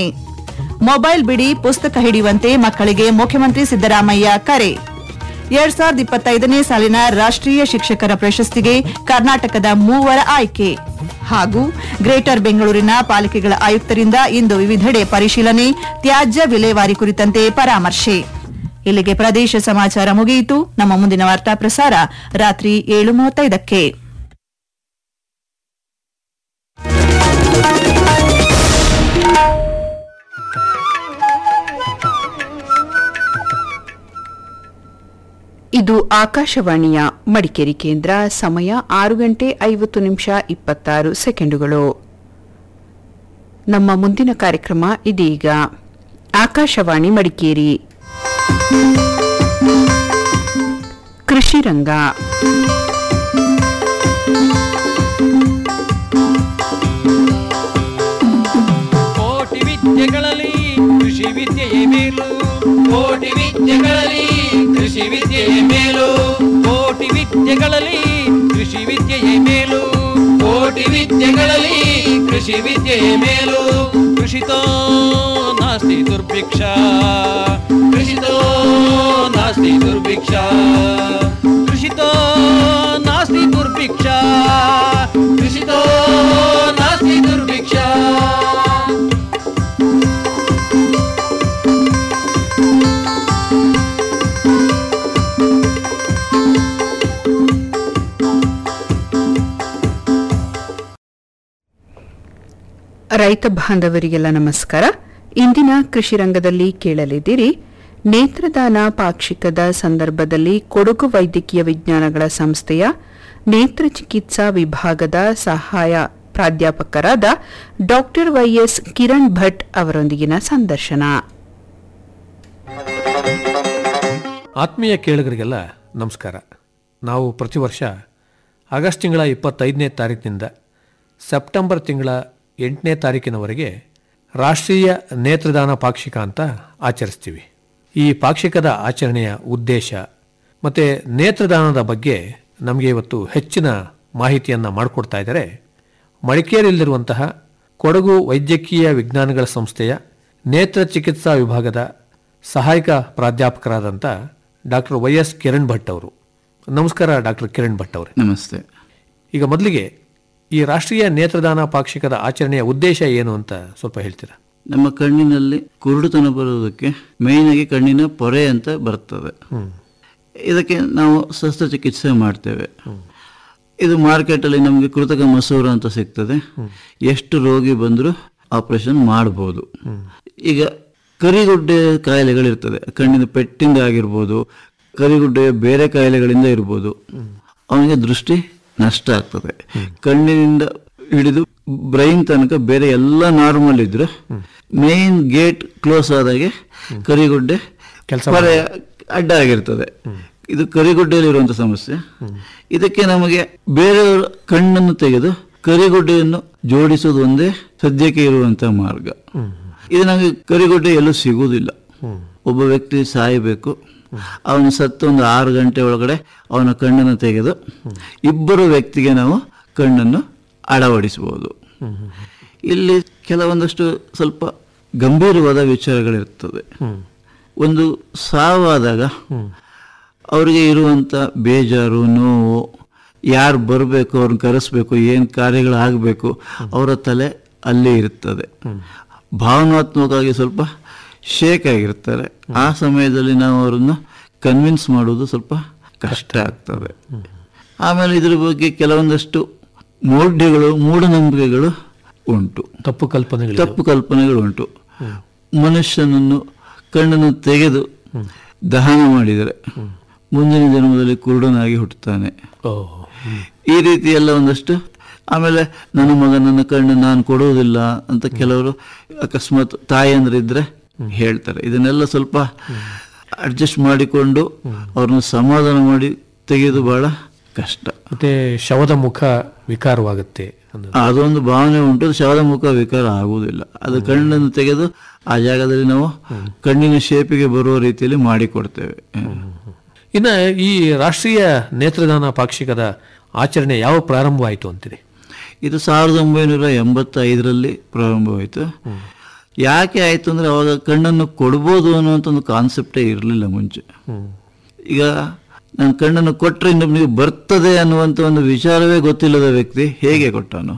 ಚಾಲನೆ ಮೊಬೈಲ್ ಬಿಡಿ ಪುಸ್ತಕ ಹಿಡಿಯುವಂತೆ ಮಕ್ಕಳಿಗೆ ಮುಖ್ಯಮಂತ್ರಿ ಸಿದ್ದರಾಮಯ್ಯ ಕರೆ ಎರಡ್ ಸಾವಿರದ ಇಪ್ಪತ್ತೈದನೇ ಸಾಲಿನ ರಾಷ್ಟ್ರೀಯ ಶಿಕ್ಷಕರ ಪ್ರಶಸ್ತಿಗೆ ಕರ್ನಾಟಕದ ಮೂವರ ಆಯ್ಕೆ ಹಾಗೂ ಗ್ರೇಟರ್ ಬೆಂಗಳೂರಿನ ಪಾಲಿಕೆಗಳ ಆಯುಕ್ತರಿಂದ ಇಂದು ವಿವಿಧೆಡೆ ಪರಿಶೀಲನೆ ತ್ಯಾಜ್ಯ ವಿಲೇವಾರಿ ಕುರಿತಂತೆ ಪರಾಮರ್ಶೆ ಇಲ್ಲಿಗೆ ಪ್ರದೇಶ ಸಮಾಚಾರ ಮುಗಿಯಿತು ನಮ್ಮ ಮುಂದಿನ ವಾರ್ತಾ ಪ್ರಸಾರ ರಾತ್ರಿ ಏಳು ಮೂವತ್ತೈದಕ್ಕೆ ಇದು ಆಕಾಶವಾಣಿಯ ಮಡಿಕೇರಿ ಕೇಂದ್ರ ಸಮಯ ಆರು ಗಂಟೆ ಐವತ್ತು ನಿಮಿಷ ಇಪ್ಪತ್ತಾರು ಸೆಕೆಂಡುಗಳು ನಮ್ಮ ಮುಂದಿನ ಕಾರ್ಯಕ್ರಮ ಇದೀಗ ಆಕಾಶವಾಣಿ ಮಡಿಕೇರಿ ಕೃಷಿ ರಂಗ ಕೋಟಿ ವಿದ್ಯೆಗಳಲ್ಲಿ ಕೃಷಿ ವಿದ್ಯೆಯೇ ಮೇಲು ಕೋಟಿ ವಿದ್ಯೆಗಳಲ್ಲಿ ಕೃಷಿ ವಿದ್ಯೆಯೇ ಮೇಲು ಕೋಟಿ ವಿದ್ಯೆಗಳಲ್ಲಿ ಕೃಷಿ ವಿದ್ಯೆಯೇ ಮೇಲು ಕೋಟಿ ವಿದ್ಯೆಗಳಲ್ಲಿ ಕೃಷಿ ವಿದ್ಯೆಯೇ ಮೇಲು ಕೃಷಿತೋ ನಾಸ್ತಿ ದುರ್ಭಿಕ್ಷ ಕೃಷಿತೋ ನಾಸ್ತಿ ದುರ್ಭಿಕ್ಷ ಕೃಷಿತೋ ನಾಸ್ತಿ ದುರ್ಭಿಕ್ಷ ಕೃಷಿತೋ ನಾಸ್ತಿ ದುರ್ಭಿಕ್ಷ ರೈತ ಬಾಂಧವರಿಗೆಲ್ಲ ನಮಸ್ಕಾರ ಇಂದಿನ ಕೃಷಿ ರಂಗದಲ್ಲಿ ಕೇಳಲಿದ್ದೀರಿ ನೇತ್ರದಾನ ಪಾಕ್ಷಿಕದ ಸಂದರ್ಭದಲ್ಲಿ ಕೊಡಗು ವೈದ್ಯಕೀಯ ವಿಜ್ಞಾನಗಳ ಸಂಸ್ಥೆಯ ನೇತ್ರ ಚಿಕಿತ್ಸಾ ವಿಭಾಗದ ಸಹಾಯ ಪ್ರಾಧ್ಯಾಪಕರಾದ ಡಾಕ್ಟರ್ ವೈಎಸ್ ಕಿರಣ್ ಭಟ್ ಅವರೊಂದಿಗಿನ ಸಂದರ್ಶನ ಆತ್ಮೀಯ ಕೇಳುಗರಿಗೆಲ್ಲ ನಮಸ್ಕಾರ ನಾವು ಪ್ರತಿ ವರ್ಷ ಆಗಸ್ಟ್ ತಿಂಗಳ ಇಪ್ಪತ್ತೈದನೇ ತಾರೀಕಿನಿಂದ ಸೆಪ್ಟೆಂಬರ್ ತಿಂಗಳ ಎಂಟನೇ ತಾರೀಕಿನವರೆಗೆ ರಾಷ್ಟ್ರೀಯ ನೇತ್ರದಾನ ಪಾಕ್ಷಿಕ ಅಂತ ಆಚರಿಸ್ತೀವಿ ಈ ಪಾಕ್ಷಿಕದ ಆಚರಣೆಯ ಉದ್ದೇಶ ಮತ್ತು ನೇತ್ರದಾನದ ಬಗ್ಗೆ ನಮಗೆ ಇವತ್ತು ಹೆಚ್ಚಿನ ಮಾಹಿತಿಯನ್ನು ಮಾಡಿಕೊಡ್ತಾ ಇದ್ದಾರೆ ಮಡಿಕೇರಿಯಲ್ಲಿರುವಂತಹ ಕೊಡಗು ವೈದ್ಯಕೀಯ ವಿಜ್ಞಾನಗಳ ಸಂಸ್ಥೆಯ ನೇತ್ರ ಚಿಕಿತ್ಸಾ ವಿಭಾಗದ ಸಹಾಯಕ ಪ್ರಾಧ್ಯಾಪಕರಾದಂಥ doctor Y S Kiran Bhat ಅವರು ನಮಸ್ಕಾರ ಡಾಕ್ಟರ್ ಕಿರಣ್ ಭಟ್ ಅವರೇ ನಮಸ್ತೆ ಈಗ ಮೊದಲಿಗೆ ಈ ರಾಷ್ಟ್ರೀಯ ನೇತ್ರದಾನ ಪಾಕ್ಷಿಕದ ಆಚರಣೆಯ ಉದ್ದೇಶ ಏನು ಅಂತ ಸ್ವಲ್ಪ ಹೇಳ್ತೀರಾ ನಮ್ಮ ಕಣ್ಣಿನಲ್ಲಿ ಕುರುಡುತನ ಬರುವುದಕ್ಕೆ ಮೇಯ್ನ್ ಆಗಿ ಕಣ್ಣಿನ ಪೊರೆ ಅಂತ ಬರ್ತದೆ ಇದಕ್ಕೆ ನಾವು ಶಸ್ತ್ರಚಿಕಿತ್ಸೆ ಮಾಡ್ತೇವೆ ಇದು ಮಾರ್ಕೆಟಲ್ಲಿ ನಮಗೆ ಕೃತಕ ಮಸೂರ ಅಂತ ಸಿಗ್ತದೆ ಎಷ್ಟು ರೋಗಿ ಬಂದರೂ ಆಪರೇಷನ್ ಮಾಡ್ಬೋದು ಈಗ ಕರಿಗುಡ್ಡೆ ಕಾಯಿಲೆಗಳಿರ್ತದೆ ಕಣ್ಣಿನ ಪೆಟ್ಟಿಂದ ಆಗಿರ್ಬೋದು ಕರಿಗುಡ್ಡೆಯ ಬೇರೆ ಕಾಯಿಲೆಗಳಿಂದ ಇರ್ಬೋದು ಅವನಿಗೆ ದೃಷ್ಟಿ ನಷ್ಟ ಆಗ್ತದೆ ಕಣ್ಣಿನಿಂದ ಹಿಡಿದು ಬ್ರೈನ್ ತನಕ ಬೇರೆ ಎಲ್ಲ ನಾರ್ಮಲ್ ಇದ್ರೆ ಮೇನ್ ಗೇಟ್ ಕ್ಲೋಸ್ ಆದಾಗೆ ಕರಿಗುಡ್ಡೆ ಕೆಲ್ಸ ಪರೆ ಅಡ್ಡ ಆಗಿರ್ತದೆ ಇದು ಕರಿಗುಡ್ಡೆಯಲ್ಲಿರುವಂಥ ಸಮಸ್ಯೆ ಇದಕ್ಕೆ ನಮಗೆ ಬೇರೆಯವರ ಕಣ್ಣನ್ನು ತೆಗೆದು ಕರಿಗುಡ್ಡೆಯನ್ನು ಜೋಡಿಸೋದು ಒಂದೇ ಸದ್ಯಕ್ಕೆ ಇರುವಂತ ಮಾರ್ಗ ಇದು ನಮಗೆ ಕರಿಗುಡ್ಡೆ ಎಲ್ಲೂ ಸಿಗುವುದಿಲ್ಲ ಒಬ್ಬ ವ್ಯಕ್ತಿ ಸಾಯಬೇಕು ಅವನು ಸತ್ತು ಒಂದು ಆರು ಗಂಟೆ ಒಳಗಡೆ ಅವನ ಕಣ್ಣನ್ನು ತೆಗೆದು ಇಬ್ಬರು ವ್ಯಕ್ತಿಗೆ ನಾವು ಕಣ್ಣನ್ನು ಅಳವಡಿಸಬಹುದು ಇಲ್ಲಿ ಕೆಲವೊಂದಷ್ಟು ಸ್ವಲ್ಪ ಗಂಭೀರವಾದ ವಿಚಾರಗಳಿರ್ತದೆ ಒಂದು ಸಾವಾದಾಗ ಅವರಿಗೆ ಇರುವಂಥ ಬೇಜಾರು ನೋವು ಯಾರು ಬರಬೇಕು ಅವ್ರನ್ನ ಕರೆಸ್ಬೇಕು ಏನು ಕಾರ್ಯಗಳಾಗಬೇಕು ಅವರ ತಲೆ ಅಲ್ಲೇ ಇರ್ತದೆ ಭಾವನಾತ್ಮಕವಾಗಿ ಸ್ವಲ್ಪ ಶೇಕ್ ಆಗಿರ್ತಾರೆ ಆ ಸಮಯದಲ್ಲಿ ನಾವು ಅವರನ್ನು ಕನ್ವಿನ್ಸ್ ಮಾಡೋದು ಸ್ವಲ್ಪ ಕಷ್ಟ ಆಗ್ತದೆ ಆಮೇಲೆ ಇದ್ರ ಬಗ್ಗೆ ಕೆಲವೊಂದಷ್ಟು ಮೌಢ್ಯಗಳು ಮೂಢನಂಬಿಕೆಗಳು ಉಂಟು ತಪ್ಪು ಕಲ್ಪನೆಗಳು ತಪ್ಪು ಕಲ್ಪನೆಗಳು ಉಂಟು ಮನುಷ್ಯನನ್ನು ಕಣ್ಣನ್ನು ತೆಗೆದು ದಹನ ಮಾಡಿದರೆ ಮುಂದಿನ ಜನ್ಮದಲ್ಲಿ ಕುರುಡನಾಗಿ ಹುಟ್ಟುತ್ತಾನೆ ಓ ಈ ರೀತಿ ಎಲ್ಲ ಒಂದಷ್ಟು ಆಮೇಲೆ ನನ್ನ ಮಗ ನನ್ನ ಕಣ್ಣು ನಾನು ಕೊಡುವುದಿಲ್ಲ ಅಂತ ಕೆಲವರು ಅಕಸ್ಮಾತ್ ತಾಯಂದ್ರಿದ್ರೆ ಹೇಳ್ತಾರೆ ಇದನ್ನೆಲ್ಲ ಸ್ವಲ್ಪ ಅಡ್ಜಸ್ಟ್ ಮಾಡಿಕೊಂಡು ಅವ್ರನ್ನ ಸಮಾಧಾನ ಮಾಡಿ ತೆಗೆಯೋದು ಬಹಳ ಕಷ್ಟ ಮತ್ತೆ ಶವದ ಮುಖ ವಿಕಾರವಾಗುತ್ತೆ ಅನ್ನೋದು. ಅದೊಂದು ಭಾವನೆ ಉಂಟು ಶವದ ಮುಖ ವಿಕಾರ ಆಗುವುದಿಲ್ಲ ಅದು ಕಣ್ಣನ್ನು ತೆಗೆದು ಆ ಜಾಗದಲ್ಲಿ ನಾವು ಕಣ್ಣಿನ ಶೇಪಿಗೆ ಬರುವ ರೀತಿಯಲ್ಲಿ ಮಾಡಿಕೊಡ್ತೇವೆ ಇನ್ನ ಈ ರಾಷ್ಟ್ರೀಯ ನೇತ್ರದಾನ ಪಾಕ್ಷಿಕದ ಆಚರಣೆ ಯಾವ ಪ್ರಾರಂಭವಾಯಿತು ಅಂತೀರಿ ಇದು ಸಾವಿರದ ಒಂಬೈನೂರ ಎಂಬತ್ತೈದರಲ್ಲಿ ಪ್ರಾರಂಭವಾಯಿತು ಯಾಕೆ ಆಯ್ತು ಅಂದ್ರೆ ಅವಾಗ ಕಣ್ಣನ್ನು ಕೊಡ್ಬೋದು ಅನ್ನುವಂಥ ಒಂದು ಕಾನ್ಸೆಪ್ಟೇ ಇರಲಿಲ್ಲ ಮುಂಚೆ ಈಗ ನಾನು ಕಣ್ಣನ್ನು ಕೊಟ್ಟರೆ ಇನ್ನೊಬ್ಬನಿಗೆ ಬರ್ತದೆ ಅನ್ನುವಂಥ ಒಂದು ವಿಚಾರವೇ ಗೊತ್ತಿಲ್ಲದ ವ್ಯಕ್ತಿ ಹೇಗೆ ಕೊಟ್ಟನು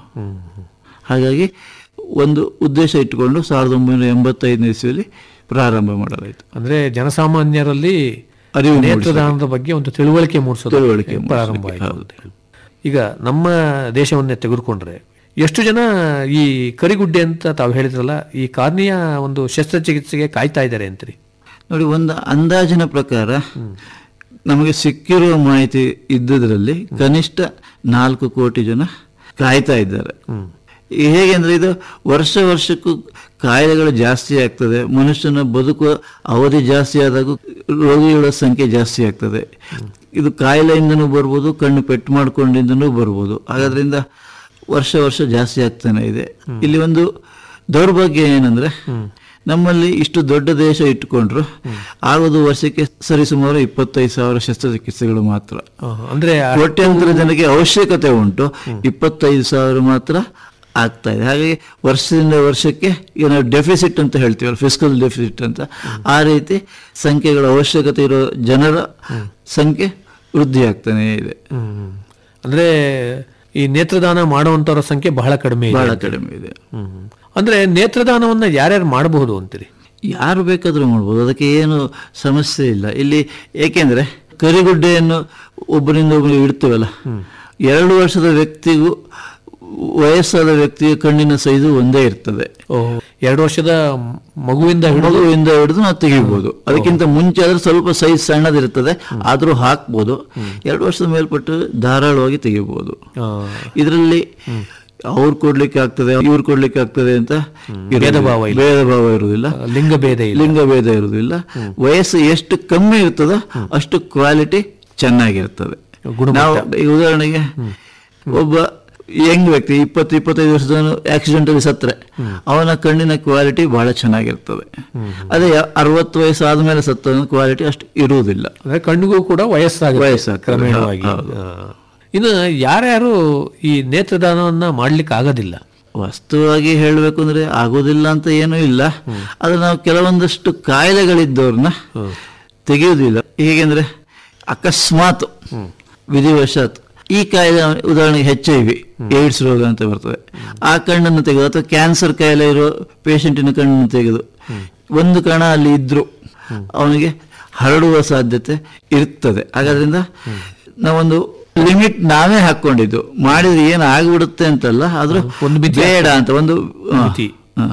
ಹಾಗಾಗಿ ಒಂದು ಉದ್ದೇಶ ಇಟ್ಟುಕೊಂಡು ಸಾವಿರದ ಒಂಬೈನೂರ ಎಂಬತ್ತೈದನೇ ಇಸ್ವಿಯಲ್ಲಿ ಪ್ರಾರಂಭ ಮಾಡಲಾಯಿತು ಅಂದ್ರೆ ಜನಸಾಮಾನ್ಯರಲ್ಲಿ ಅರಿವು ನೇತ್ರದಾನದ ಬಗ್ಗೆ ಒಂದು ತಿಳುವಳಿಕೆ ಮೂಡಿಸೋದು ತಿಳುವಳಿಕೆ ಪ್ರಾರಂಭ ಮೂಡಿಸ್ಲಿಕ್ಕೆ, ಆಯಿತು ಹೌದು. ಅಂತ ಹೇಳಿ. ಈಗ ನಮ್ಮ ದೇಶವನ್ನೇ ತೆಗೆದುಕೊಂಡ್ರೆ ಎಷ್ಟು ಜನ ಈ ಕರಿಗುಡ್ಡೆ ಅಂತ ತಾವು ಹೇಳಿದ್ರಲ್ಲ ಈ ಕಾರ್ನಿಯ ಒಂದು ಶಸ್ತ್ರಚಿಕಿತ್ಸೆಗೆ ಕಾಯ್ತಾ ಇದ್ದಾರೆ ಅಂತೀರಿ ನೋಡಿ ಒಂದು ಅಂದಾಜಿನ ಪ್ರಕಾರ ನಮಗೆ ಸಿಕ್ಕಿರುವ ಮಾಹಿತಿ ಇದ್ದುದರಲ್ಲಿ ಕನಿಷ್ಠ ನಾಲ್ಕು ಕೋಟಿ ಜನ ಕಾಯ್ತಾ ಇದ್ದಾರೆ ಈ ಹೇಗೆ ಅಂದ್ರೆ ಇದು ವರ್ಷ ವರ್ಷಕ್ಕೂ ಕಾಯಿಲೆಗಳು ಜಾಸ್ತಿ ಆಗ್ತದೆ ಮನುಷ್ಯನ ಬದುಕುವ ಅವಧಿ ಜಾಸ್ತಿ ಆದಾಗ ರೋಗಿಗಳ ಸಂಖ್ಯೆ ಜಾಸ್ತಿ ಆಗ್ತದೆ ಇದು ಕಾಯಿಲೆಯಿಂದನೂ ಬರ್ಬೋದು ಕಣ್ಣು ಪೆಟ್ಟು ಮಾಡ್ಕೊಂಡಿಂದನೂ ಬರ್ಬೋದು ಹಾಗಾದ್ರಿಂದ ವರ್ಷ ವರ್ಷ ಜಾಸ್ತಿ ಆಗ್ತಾನೆ ಇದೆ ಇಲ್ಲಿ ಒಂದು ದೌರ್ಭಾಗ್ಯ ಏನಂದ್ರೆ ನಮ್ಮಲ್ಲಿ ಇಷ್ಟು ದೊಡ್ಡ ದೇಶ ಇಟ್ಟುಕೊಂಡ್ರು ಆಗೋದು ವರ್ಷಕ್ಕೆ ಸರಿಸುಮಾರು ಇಪ್ಪತ್ತೈದು ಸಾವಿರ ಶಸ್ತ್ರಚಿಕಿತ್ಸೆಗಳು ಮಾತ್ರ ಆ, ಅಂದ್ರೆ ಆ- ಕೋಟ್ಯಾಂತರ ಜನಕ್ಕೆ ಅವಶ್ಯಕತೆ ಉಂಟು ಇಪ್ಪತ್ತೈದು ಸಾವಿರ ಮಾತ್ರ ಆಗ್ತಾ ಇದೆ ಹಾಗಾಗಿ ವರ್ಷದಿಂದ ವರ್ಷಕ್ಕೆ ಈಗ ನಾವು ಡೆಫಿಸಿಟ್ ಅಂತ ಹೇಳ್ತೀವಲ್ಲ ಫಿಸಿಕಲ್ ಡೆಫಿಸಿಟ್ ಅಂತ ಆ ರೀತಿ ಸಂಖ್ಯೆಗಳ ಅವಶ್ಯಕತೆ ಇರೋ ಜನರ ಸಂಖ್ಯೆ ವೃದ್ಧಿ ಆಗ್ತಾನೆ ಇದೆ ಹ್ಮ್. ಅಂದ್ರೆ ಈ ನೇತ್ರದಾನ ಮಾಡುವಂತವರ ಸಂಖ್ಯೆ ಬಹಳ ಕಡಿಮೆ ಇದೆ ಬಹಳ ಕಡಿಮೆ ಇದೆ ಹ್ಮ್. ಅಂದ್ರೆ ನೇತ್ರದಾನವನ್ನ ಯಾರ್ಯಾರು ಮಾಡಬಹುದು ಅಂತೀರಿ ಯಾರು ಬೇಕಾದರೂ ಮಾಡ್ಬೋದು ಅದಕ್ಕೆ ಏನು ಸಮಸ್ಯೆ ಇಲ್ಲ ಇಲ್ಲಿ ಏಕೆಂದ್ರೆ ಕರಿಗುಡ್ಡೆಯನ್ನು ಒಬ್ಬರಿಂದ ಒಬ್ಬರಿಗೆ ಇಡ್ತೀವಲ್ಲ ಎರಡು ವರ್ಷದ ವ್ಯಕ್ತಿಗೂ ವಯಸ್ಸಾದ ವ್ಯಕ್ತಿಯ ಕಣ್ಣಿನ ಸೈಜು ಒಂದೇ ಇರ್ತದೆ ಓಹ್, ಎರಡು ವರ್ಷದ ಮಗುವಿಂದ ಹಿಡಿದು ಮಗುವಿಂದ ಹಿಡಿದು ನಾವು ತೆಗಿಬಹುದು ಅದಕ್ಕಿಂತ ಮುಂಚೆ ಆದ್ರೆ ಸ್ವಲ್ಪ ಸೈಜ್ ಸಣ್ಣದಿರ್ತದೆ ಆದ್ರೂ ಹಾಕ್ಬೋದು ಎರಡು ವರ್ಷದ ಮೇಲ್ಪಟ್ಟು ಧಾರಾಳವಾಗಿ ತೆಗಿಬಹುದು ಆ, ಇದರಲ್ಲಿ ಅವ್ರು ಕೊಡ್ಲಿಕ್ಕೆ ಆಗ್ತದೆ ಇವ್ರು ಕೊಡ್ಲಿಕ್ಕೆ ಆಗ್ತದೆ ಅಂತ ಇರೋದಿಲ್ಲ. ಭೇದ ಭಾವ ಇಲ್ಲ. ಭೇದ ಭಾವ ಇರುವುದಿಲ್ಲ ಲಿಂಗ ಭೇದ ಇಲ್ಲ ಲಿಂಗ ಭೇದ ಇರುವುದಿಲ್ಲ ವಯಸ್ಸು ಎಷ್ಟು ಕಮ್ಮಿ ಇರ್ತದೋ ಅಷ್ಟು ಕ್ವಾಲಿಟಿ ಚೆನ್ನಾಗಿರ್ತದೆ ಗುಣಮಟ್ಟ. ನಾವು ಈಗ ಉದಾಹರಣೆಗೆ ಒಬ್ಬ ಯಂಗ್ ವ್ಯಕ್ತಿ ಇಪ್ಪತ್ತು ಇಪ್ಪತ್ತೈದು ವರ್ಷದವನು ಆಕ್ಸಿಡೆಂಟ್ ಅಲ್ಲಿ ಸತ್ರೆ ಅವನ ಕಣ್ಣಿನ ಕ್ವಾಲಿಟಿ ಬಹಳ ಚೆನ್ನಾಗಿರ್ತದೆ ಅದೇ ಅರವತ್ತು ವಯಸ್ಸು ಆದ್ಮೇಲೆ ಸತ್ತವನ ಕ್ವಾಲಿಟಿ ಅಷ್ಟು ಇರುವುದಿಲ್ಲ ಅಂದ್ರೆ ಕಣ್ಣಿಗೂ ಕೂಡ ವಯಸ್ಸಾಗುತ್ತೆ ವಯಸ್ಸಾಗ್ತದೆ. ಕ್ರಮೇಣವಾಗಿ ಹೌದು. ಆ. ಇನ್ನು ಯಾರ್ಯಾರು ಈ ನೇತ್ರದಾನವನ್ನ ಮಾಡ್ಲಿಕ್ಕೆ ಆಗೋದಿಲ್ಲ ವಾಸ್ತವವಾಗಿ ಹೇಳಬೇಕು ಅಂದ್ರೆ ಆಗೋದಿಲ್ಲ ಅಂತ ಏನೂ ಇಲ್ಲ ಆದ್ರೆ ನಾವು ಕೆಲವೊಂದಷ್ಟು ಕಾಯಿಲೆಗಳಿದ್ದವ್ರನ್ನ ತೆಗೆಯುವುದಿಲ್ಲ ಹೇಗೆಂದ್ರೆ ಅಕಸ್ಮಾತ್ ವಿಧಿವಶಾತ್ ಈ ಕಾಯಿಲೆ ಉದಾಹರಣೆಗೆ ಹೆಚ್ ಐ ವಿ ಏಡ್ಸ್ ರೋಗ ಅಂತ ಬರ್ತದೆ ಆ ಕಣ್ಣನ್ನು ತೆಗೆದು ಅಥವಾ ಕ್ಯಾನ್ಸರ್ ಕಾಯಿಲೆ ಇರೋ ಪೇಷಂಟಿನ ಕಣ್ಣನ್ನು ತೆಗೆದು ಒಂದು ಕಣ ಅಲ್ಲಿ ಇದ್ರು ಅವನಿಗೆ ಹರಡುವ ಸಾಧ್ಯತೆ ಇರ್ತದೆ ಹಾಗಾದ್ರಿಂದ ನಾವೊಂದು ಲಿಮಿಟ್ ನಾವೇ ಹಾಕೊಂಡಿದ್ದು ಮಾಡಿದ್ರೆ ಏನು ಆಗ್ಬಿಡುತ್ತೆ ಅಂತಲ್ಲ ಆದ್ರೂ ಒಂದು ಮಿತಿ ಬೇಡ ಅಂತ ಒಂದು ಹ, ಮಿತಿ. ಹ.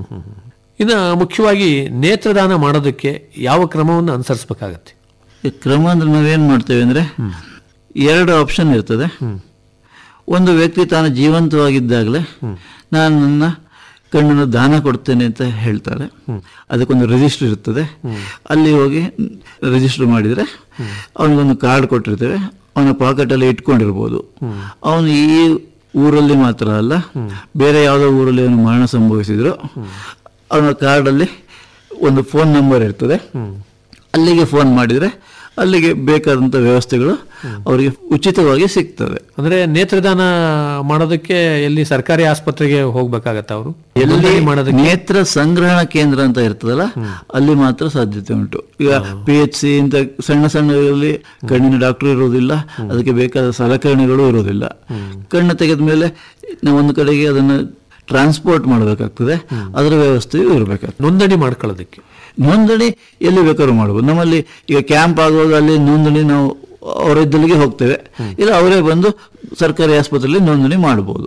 ಇನ್ನು ಮುಖ್ಯವಾಗಿ ನೇತ್ರದಾನ ಮಾಡೋದಕ್ಕೆ ಯಾವ ಕ್ರಮವನ್ನು ಅನುಸರಿಸಬೇಕಾಗತ್ತೆ ಈ ಕ್ರಮ ಅಂದ್ರೆ ನಾವೇನ್ ಮಾಡ್ತೇವೆ ಅಂದ್ರೆ ಎರಡು ಆಪ್ಷನ್ ಇರ್ತದೆ ಒಂದು ವ್ಯಕ್ತಿ ತಾನು ಜೀವಂತವಾಗಿದ್ದಾಗಲೇ ನಾನು ನನ್ನ ಕಣ್ಣನ್ನು ದಾನ ಕೊಡ್ತೇನೆ ಅಂತ ಹೇಳ್ತಾರೆ ಅದಕ್ಕೊಂದು ರಿಜಿಸ್ಟರ್ ಇರ್ತದೆ ಅಲ್ಲಿ ಹೋಗಿ ರಿಜಿಸ್ಟರ್ ಮಾಡಿದರೆ ಅವನಿಗೊಂದು ಕಾರ್ಡ್ ಕೊಟ್ಟಿರ್ತೇವೆ ಅವನ ಪಾಕೆಟಲ್ಲಿ ಇಟ್ಕೊಂಡಿರ್ಬೋದು ಅವನು ಈ ಊರಲ್ಲಿ ಮಾತ್ರ ಅಲ್ಲ ಬೇರೆ ಯಾವುದೋ ಊರಲ್ಲಿ ಅವನು ಮರಣ ಸಂಭವಿಸಿದ್ರು ಅವನ ಕಾರ್ಡಲ್ಲಿ ಒಂದು ಫೋನ್ ನಂಬರ್ ಇರ್ತದೆ ಅಲ್ಲಿಗೆ ಫೋನ್ ಮಾಡಿದರೆ ಅಲ್ಲಿಗೆ ಬೇಕಾದಂಥ ವ್ಯವಸ್ಥೆಗಳು ಅವರಿಗೆ ಉಚಿತವಾಗಿ ಸಿಗ್ತದೆ ಅಂದ್ರೆ ನೇತ್ರದಾನ ಮಾಡೋದಕ್ಕೆ ಎಲ್ಲಿ ಸರ್ಕಾರಿ ಆಸ್ಪತ್ರೆಗೆ ಹೋಗ್ಬೇಕಾಗತ್ತ ಅವರು ಎಲ್ಲಿ ಮಾಡೋದಕ್ಕೆ ನೇತ್ರ ಸಂಗ್ರಹಣ ಕೇಂದ್ರ ಅಂತ ಇರ್ತದಲ್ಲ ಅಲ್ಲಿ ಮಾತ್ರ ಸಾಧ್ಯತೆ ಉಂಟು ಈಗ ಪಿ ಎಚ್ ಸಿ ಇಂತ ಸಣ್ಣ ಸಣ್ಣದಲ್ಲಿ ಕಣ್ಣಿನ ಡಾಕ್ಟರ್ ಇರುವುದಿಲ್ಲ ಅದಕ್ಕೆ ಬೇಕಾದ ಸಲಕರಣೆಗಳು ಇರುವುದಿಲ್ಲ ಕಣ್ಣು ತೆಗೆದ ಮೇಲೆ ನಾವು ಒಂದು ಕಡೆಗೆ ಅದನ್ನು ಟ್ರಾನ್ಸ್ಪೋರ್ಟ್ ಮಾಡಬೇಕಾಗ್ತದೆ ಅದರ ವ್ಯವಸ್ಥೆಯೂ ಇರಬೇಕಾಗ್ತದೆ ನೋಂದಣಿ ಮಾಡ್ಕೊಳ್ಳೋದಕ್ಕೆ ನೋಂದಣಿ ಎಲ್ಲಿ ಬೇಕಾದ್ರೂ ಮಾಡ್ಬೋದು ನಮ್ಮಲ್ಲಿ ಈಗ ಕ್ಯಾಂಪ್ ಆಗುವಾಗ ಅಲ್ಲಿ ನೋಂದಣಿ ನಾವು ಅವರ ಇದ್ದಲ್ಲಿಗೆ ಹೋಗ್ತೇವೆ ಇಲ್ಲ ಅವರೇ ಬಂದು ಸರ್ಕಾರಿ ಆಸ್ಪತ್ರೆಯಲ್ಲಿ ನೋಂದಣಿ ಮಾಡ್ಬೋದು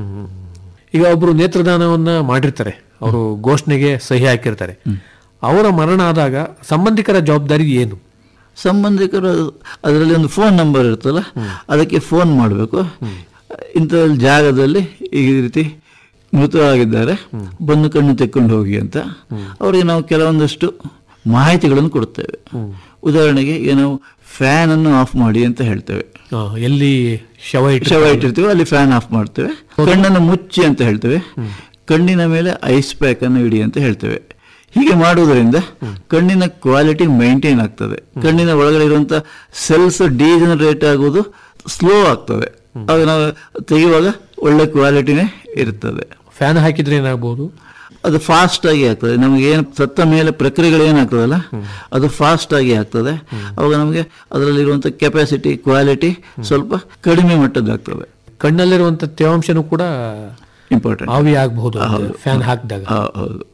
ಈಗ ಒಬ್ರು ನೇತ್ರದಾನವನ್ನ ಮಾಡಿರ್ತಾರೆ ಅವರು ಘೋಷಣೆಗೆ ಸಹಿ ಹಾಕಿರ್ತಾರೆ ಅವರ ಮರಣ ಆದಾಗ ಸಂಬಂಧಿಕರ ಜವಾಬ್ದಾರಿ ಏನು ಸಂಬಂಧಿಕರು ಅದರಲ್ಲಿ ಒಂದು ಫೋನ್ ನಂಬರ್ ಇರ್ತಲ್ಲ ಅದಕ್ಕೆ ಫೋನ್ ಮಾಡಬೇಕು ಇಂಥ ಜಾಗದಲ್ಲಿ ಈ ರೀತಿ ಮೃತವಾಗಿದ್ದಾರೆ ಬಂದು ಕಣ್ಣು ತೆಕ್ಕೊಂಡು ಹೋಗಿ ಅಂತ ಅವರಿಗೆ ನಾವು ಕೆಲವೊಂದಷ್ಟು ಮಾಹಿತಿಗಳನ್ನು ಕೊಡುತ್ತೇವೆ ಉದಾಹರಣೆಗೆ ಈಗ ನಾವು ಫ್ಯಾನ್ ಅನ್ನು ಆಫ್ ಮಾಡಿ ಅಂತ ಹೇಳ್ತೇವೆ ಆ, ಎಲ್ಲಿ ಶವ ಇಟ್ಟು ಶವ ಇಟ್ಟಿರ್ತೀವಿ ಅಲ್ಲಿ ಫ್ಯಾನ್ ಆಫ್ ಮಾಡ್ತೇವೆ ಕಣ್ಣನ್ನು ಮುಚ್ಚಿ ಅಂತ ಹೇಳ್ತೇವೆ ಕಣ್ಣಿನ ಮೇಲೆ ಐಸ್ ಪ್ಯಾಕ್ ಅನ್ನು ಇಡಿ ಅಂತ ಹೇಳ್ತೇವೆ ಹೀಗೆ ಮಾಡುವುದರಿಂದ ಕಣ್ಣಿನ ಕ್ವಾಲಿಟಿ ಮೈಂಟೈನ್ ಆಗ್ತದೆ ಕಣ್ಣಿನ ಒಳಗಡೆ ಇರುವಂತ ಸೆಲ್ಸ್ ಡಿಜನರೇಟ್ ಆಗುವುದು ಸ್ಲೋ ಆಗ್ತದೆ ಆಗ ನಾವು ತೆಗೆಯುವಾಗ ಒಳ್ಳೆ ಕ್ವಾಲಿಟಿನೇ ಇರ್ತದೆ ಫ್ಯಾನ್ ಹಾಕಿದ್ರೆ ಏನಾಗ್ಬೋದು ಅದು ಫಾಸ್ಟ್ ಆಗಿ ಆಗ್ತದೆ ನಮಗೆ ಏನು ಸತ್ತ ಮೇಲೆ ಪ್ರಕ್ರಿಯೆಗಳು ಏನಾಗ್ತದಲ್ಲ ಅದು ಫಾಸ್ಟ್ ಆಗಿ ಆಗ್ತದೆ ಅವಾಗ ನಮಗೆ ಅದರಲ್ಲಿರುವಂಥ ಕೆಪಾಸಿಟಿ ಕ್ವಾಲಿಟಿ ಸ್ವಲ್ಪ ಕಡಿಮೆ ಮಟ್ಟದ್ದಾಗ್ತದೆ ಕಣ್ಣಲ್ಲಿರುವಂತ ತೇವಾಂಶನೂ ಕೂಡ ಇಂಪಾರ್ಟೆಂಟ್ ಆವಿ ಆಗಬಹುದು ಫ್ಯಾನ್ ಹಾಕಿದಾಗ ಹೌದು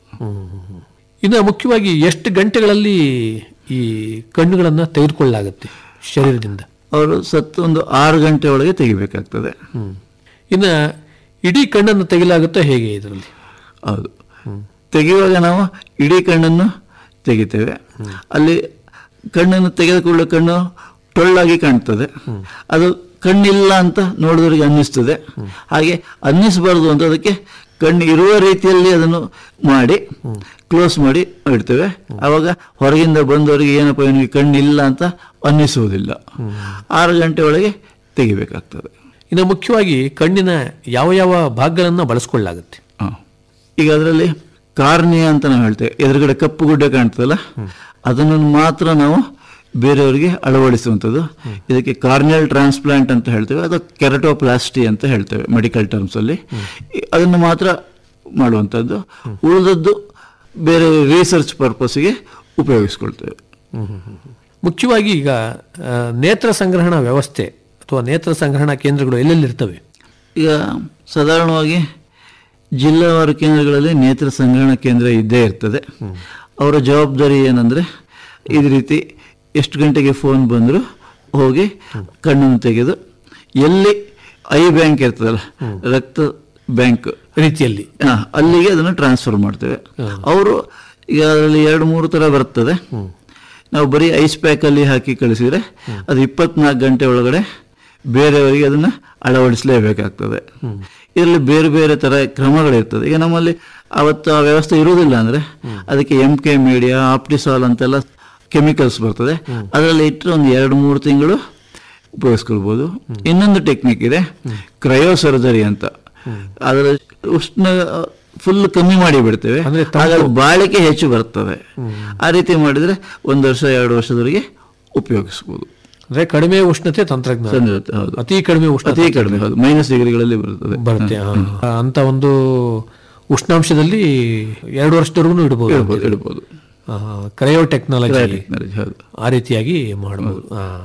ಇನ್ನು ಮುಖ್ಯವಾಗಿ ಎಷ್ಟು ಗಂಟೆಗಳಲ್ಲಿ ಈ ಕಣ್ಣುಗಳನ್ನ ತೆಗೆದುಕೊಳ್ಳಲಾಗುತ್ತೆ ಶರೀರದಿಂದ ಅವರು ಸತ್ತು ಒಂದು ಆರು ಗಂಟೆ ಒಳಗೆ ತೆಗಿಬೇಕಾಗ್ತದೆ ಹ್ಮ್. ಇನ್ನ ಇಡೀ ಕಣ್ಣನ್ನು ತೆಗಿಲಾಗುತ್ತಾ ಹೇಗೆ ಇದರಲ್ಲಿ ಹೌದು ತೆಗೆಯುವಾಗ ನಾವು ಇಡೀ ಕಣ್ಣನ್ನು ತೆಗಿತೇವೆ ಅಲ್ಲಿ ಕಣ್ಣನ್ನು ತೆಗೆದ ಕೂಡಲೇ ಕಣ್ಣು ಟೊಳ್ಳಾಗಿ ಕಾಣ್ತದೆ ಅದು ಕಣ್ಣಿಲ್ಲ ಅಂತ ನೋಡಿದವರಿಗೆ ಅನ್ನಿಸ್ತದೆ ಹಾಗೆ ಅನ್ನಿಸಬಾರ್ದು ಅಂತ ಅದಕ್ಕೆ ಕಣ್ಣು ಇರುವ ರೀತಿಯಲ್ಲಿ ಅದನ್ನು ಮಾಡಿ ಕ್ಲೋಸ್ ಮಾಡಿ ಇಡ್ತೇವೆ ಆವಾಗ ಹೊರಗಿಂದ ಬಂದವರಿಗೆ ಏನಪ್ಪ ಇವನಿಗೆ ಕಣ್ಣಿಲ್ಲ ಅಂತ ಅನ್ನಿಸುವುದಿಲ್ಲ ಆರು ಗಂಟೆ ಒಳಗೆ ತೆಗಿಬೇಕಾಗ್ತದೆ ಇನ್ನು ಮುಖ್ಯವಾಗಿ ಕಣ್ಣಿನ ಯಾವ ಯಾವ ಭಾಗಗಳನ್ನ ಬಳಸ್ಕೊಳ್ಳಲಾಗುತ್ತೆ ಹ. ಈಗ ಅದರಲ್ಲಿ ಕಾರ್ನಿಯ ಅಂತ ನಾವು ಹೇಳ್ತೇವೆ ಎದುರುಗಡೆ ಕಪ್ಪು ಗುಡ್ಡೆ ಕಾಣ್ತದಲ್ಲ ಅದನ್ನು ಮಾತ್ರ ನಾವು ಬೇರೆಯವರಿಗೆ ಅಳವಡಿಸುವಂಥದ್ದು ಇದಕ್ಕೆ ಕಾರ್ನಿಯಲ್ ಟ್ರಾನ್ಸ್ಪ್ಲಾಂಟ್ ಅಂತ ಹೇಳ್ತೇವೆ ಅದು ಕೆರಟೋಪ್ಲಾಸ್ಟಿ ಅಂತ ಹೇಳ್ತೇವೆ ಮೆಡಿಕಲ್ ಟರ್ಮ್ಸ್ ಅಲ್ಲಿ ಈ- ಅದನ್ನು ಮಾತ್ರ ಮಾಡುವಂಥದ್ದು ಉಳಿದದ್ದು ಬೇರೆ ರಿಸರ್ಚ್ ಪರ್ಪಸ್ಗೆ ಉಪಯೋಗಿಸ್ಕೊಳ್ತೇವೆ ಮುಖ್ಯವಾಗಿ ಈಗ ಆ, ನೇತ್ರ ಸಂಗ್ರಹಣಾ ವ್ಯವಸ್ಥೆ ಅಥವಾ ನೇತ್ರ ಸಂಗ್ರಹಣಾ ಕೇಂದ್ರಗಳು ಎಲ್ಲೆಲ್ಲಿರ್ತವೆ ಈಗ ಸಾಧಾರಣವಾಗಿ ಜಿಲ್ಲಾವಾರು ಕೇಂದ್ರಗಳಲ್ಲಿ ನೇತ್ರ ಸಂಗ್ರಹಣಾ ಕೇಂದ್ರ ಇದ್ದೇ ಇರ್ತದೆ ಅವರ ಜವಾಬ್ದಾರಿ ಏನಂದ್ರೆ ಈ ರೀತಿ ಎಷ್ಟು ಗಂಟೆಗೆ ಫೋನ್ ಬಂದರೂ ಹೋಗಿ ಕಣ್ಣನ್ನು ತೆಗೆದು ಎಲ್ಲಿ ಐ ಬ್ಯಾಂಕ್ ಇರ್ತದಲ್ಲ ರಕ್ತ ಬ್ಯಾಂಕ್ ರೀತಿಯಲ್ಲಿ ಆ, ಅಲ್ಲಿಗೆ ಅದನ್ನು ಟ್ರಾನ್ಸ್ಫರ್ ಮಾಡ್ತೇವೆ ಅವರು ಈಗ ಅದರಲ್ಲಿ ಎರಡು ಮೂರು ಥರ ಬರ್ತದೆ ನಾವು ಬರೀ ಐಸ್ ಪ್ಯಾಕಲ್ಲಿ ಹಾಕಿ ಕಳಿಸಿದ್ರೆ ಅದು ಇಪ್ಪತ್ನಾಲ್ಕು ಗಂಟೆ ಒಳಗಡೆ ಬೇರೆಯವರಿಗೆ ಅದನ್ನು ಅಳವಡಿಸಲೇಬೇಕಾಗ್ತದೆ ಇದರಲ್ಲಿ ಬೇರೆ ಬೇರೆ ಥರ ಕ್ರಮಗಳಿರ್ತದೆ ಈಗ ನಮ್ಮಲ್ಲಿ ಅವತ್ತು ಆ ವ್ಯವಸ್ಥೆ ಇರುವುದಿಲ್ಲ ಅಂದರೆ ಅದಕ್ಕೆ ಎಂ ಕೆ ಮೀಡಿಯಾ ಆಪ್ಟಿಸಾಲ್ ಅಂತೆಲ್ಲ ಕೆಮಿಕಲ್ಸ್ ಬರ್ತದೆ ಅದರಲ್ಲಿ ಇಟ್ಟರೆ ಒಂದು ಎರಡು ಮೂರು ತಿಂಗಳು ಉಪಯೋಗಿಸ್ಕೊಳ್ಬೋದು ಇನ್ನೊಂದು ಟೆಕ್ನಿಕ್ ಇದೆ ಕ್ರಯೋ ಸರ್ಜರಿ ಅಂತ ಅದರ ಉಷ್ಣ ಫುಲ್ ಕಮ್ಮಿ ಮಾಡಿ ಬಿಡ್ತೇವೆ ಅಂದ್ರೆ ಹಾಗಾಗಿ ಬಾಳಿಕೆ ಹೆಚ್ಚು ಬರ್ತದೆ ಆ ರೀತಿ ಮಾಡಿದ್ರೆ ಒಂದು ವರ್ಷ ಎರಡು ವರ್ಷದವರೆಗೆ ಉಪಯೋಗಿಸ್ಬೋದು ಅಂದ್ರೆ ಕಡಿಮೆ ಉಷ್ಣತೆ ತಂತ್ರಜ್ಞಾನ ಸಂಜೆ ಹೌದು ಅತಿ ಕಡಿಮೆ ಉಷ್ಣ ಅತಿ ಕಡಿಮೆ ಹೌದು ಮೈನಸ್ ಡಿಗ್ರಿಗಳಲ್ಲಿ ಬರ್ತದೆ ಬರುತ್ತೆ ಆ. ಅಂತ ಒಂದು ಉಷ್ಣಾಂಶದಲ್ಲಿ ಎರಡು ವರ್ಷದವರೆಗೂ ಇಡಬಹುದು ಇಡ್ಬೋದು ಇಡ್ಬೋದು ಕ್ರಯೋ ಟೆಕ್ನಾಲಜಿ ಟೆಕ್ನಾಲಜಿ ಹೌದು ಆ ರೀತಿಯಾಗಿ ಮಾಡಬಹುದು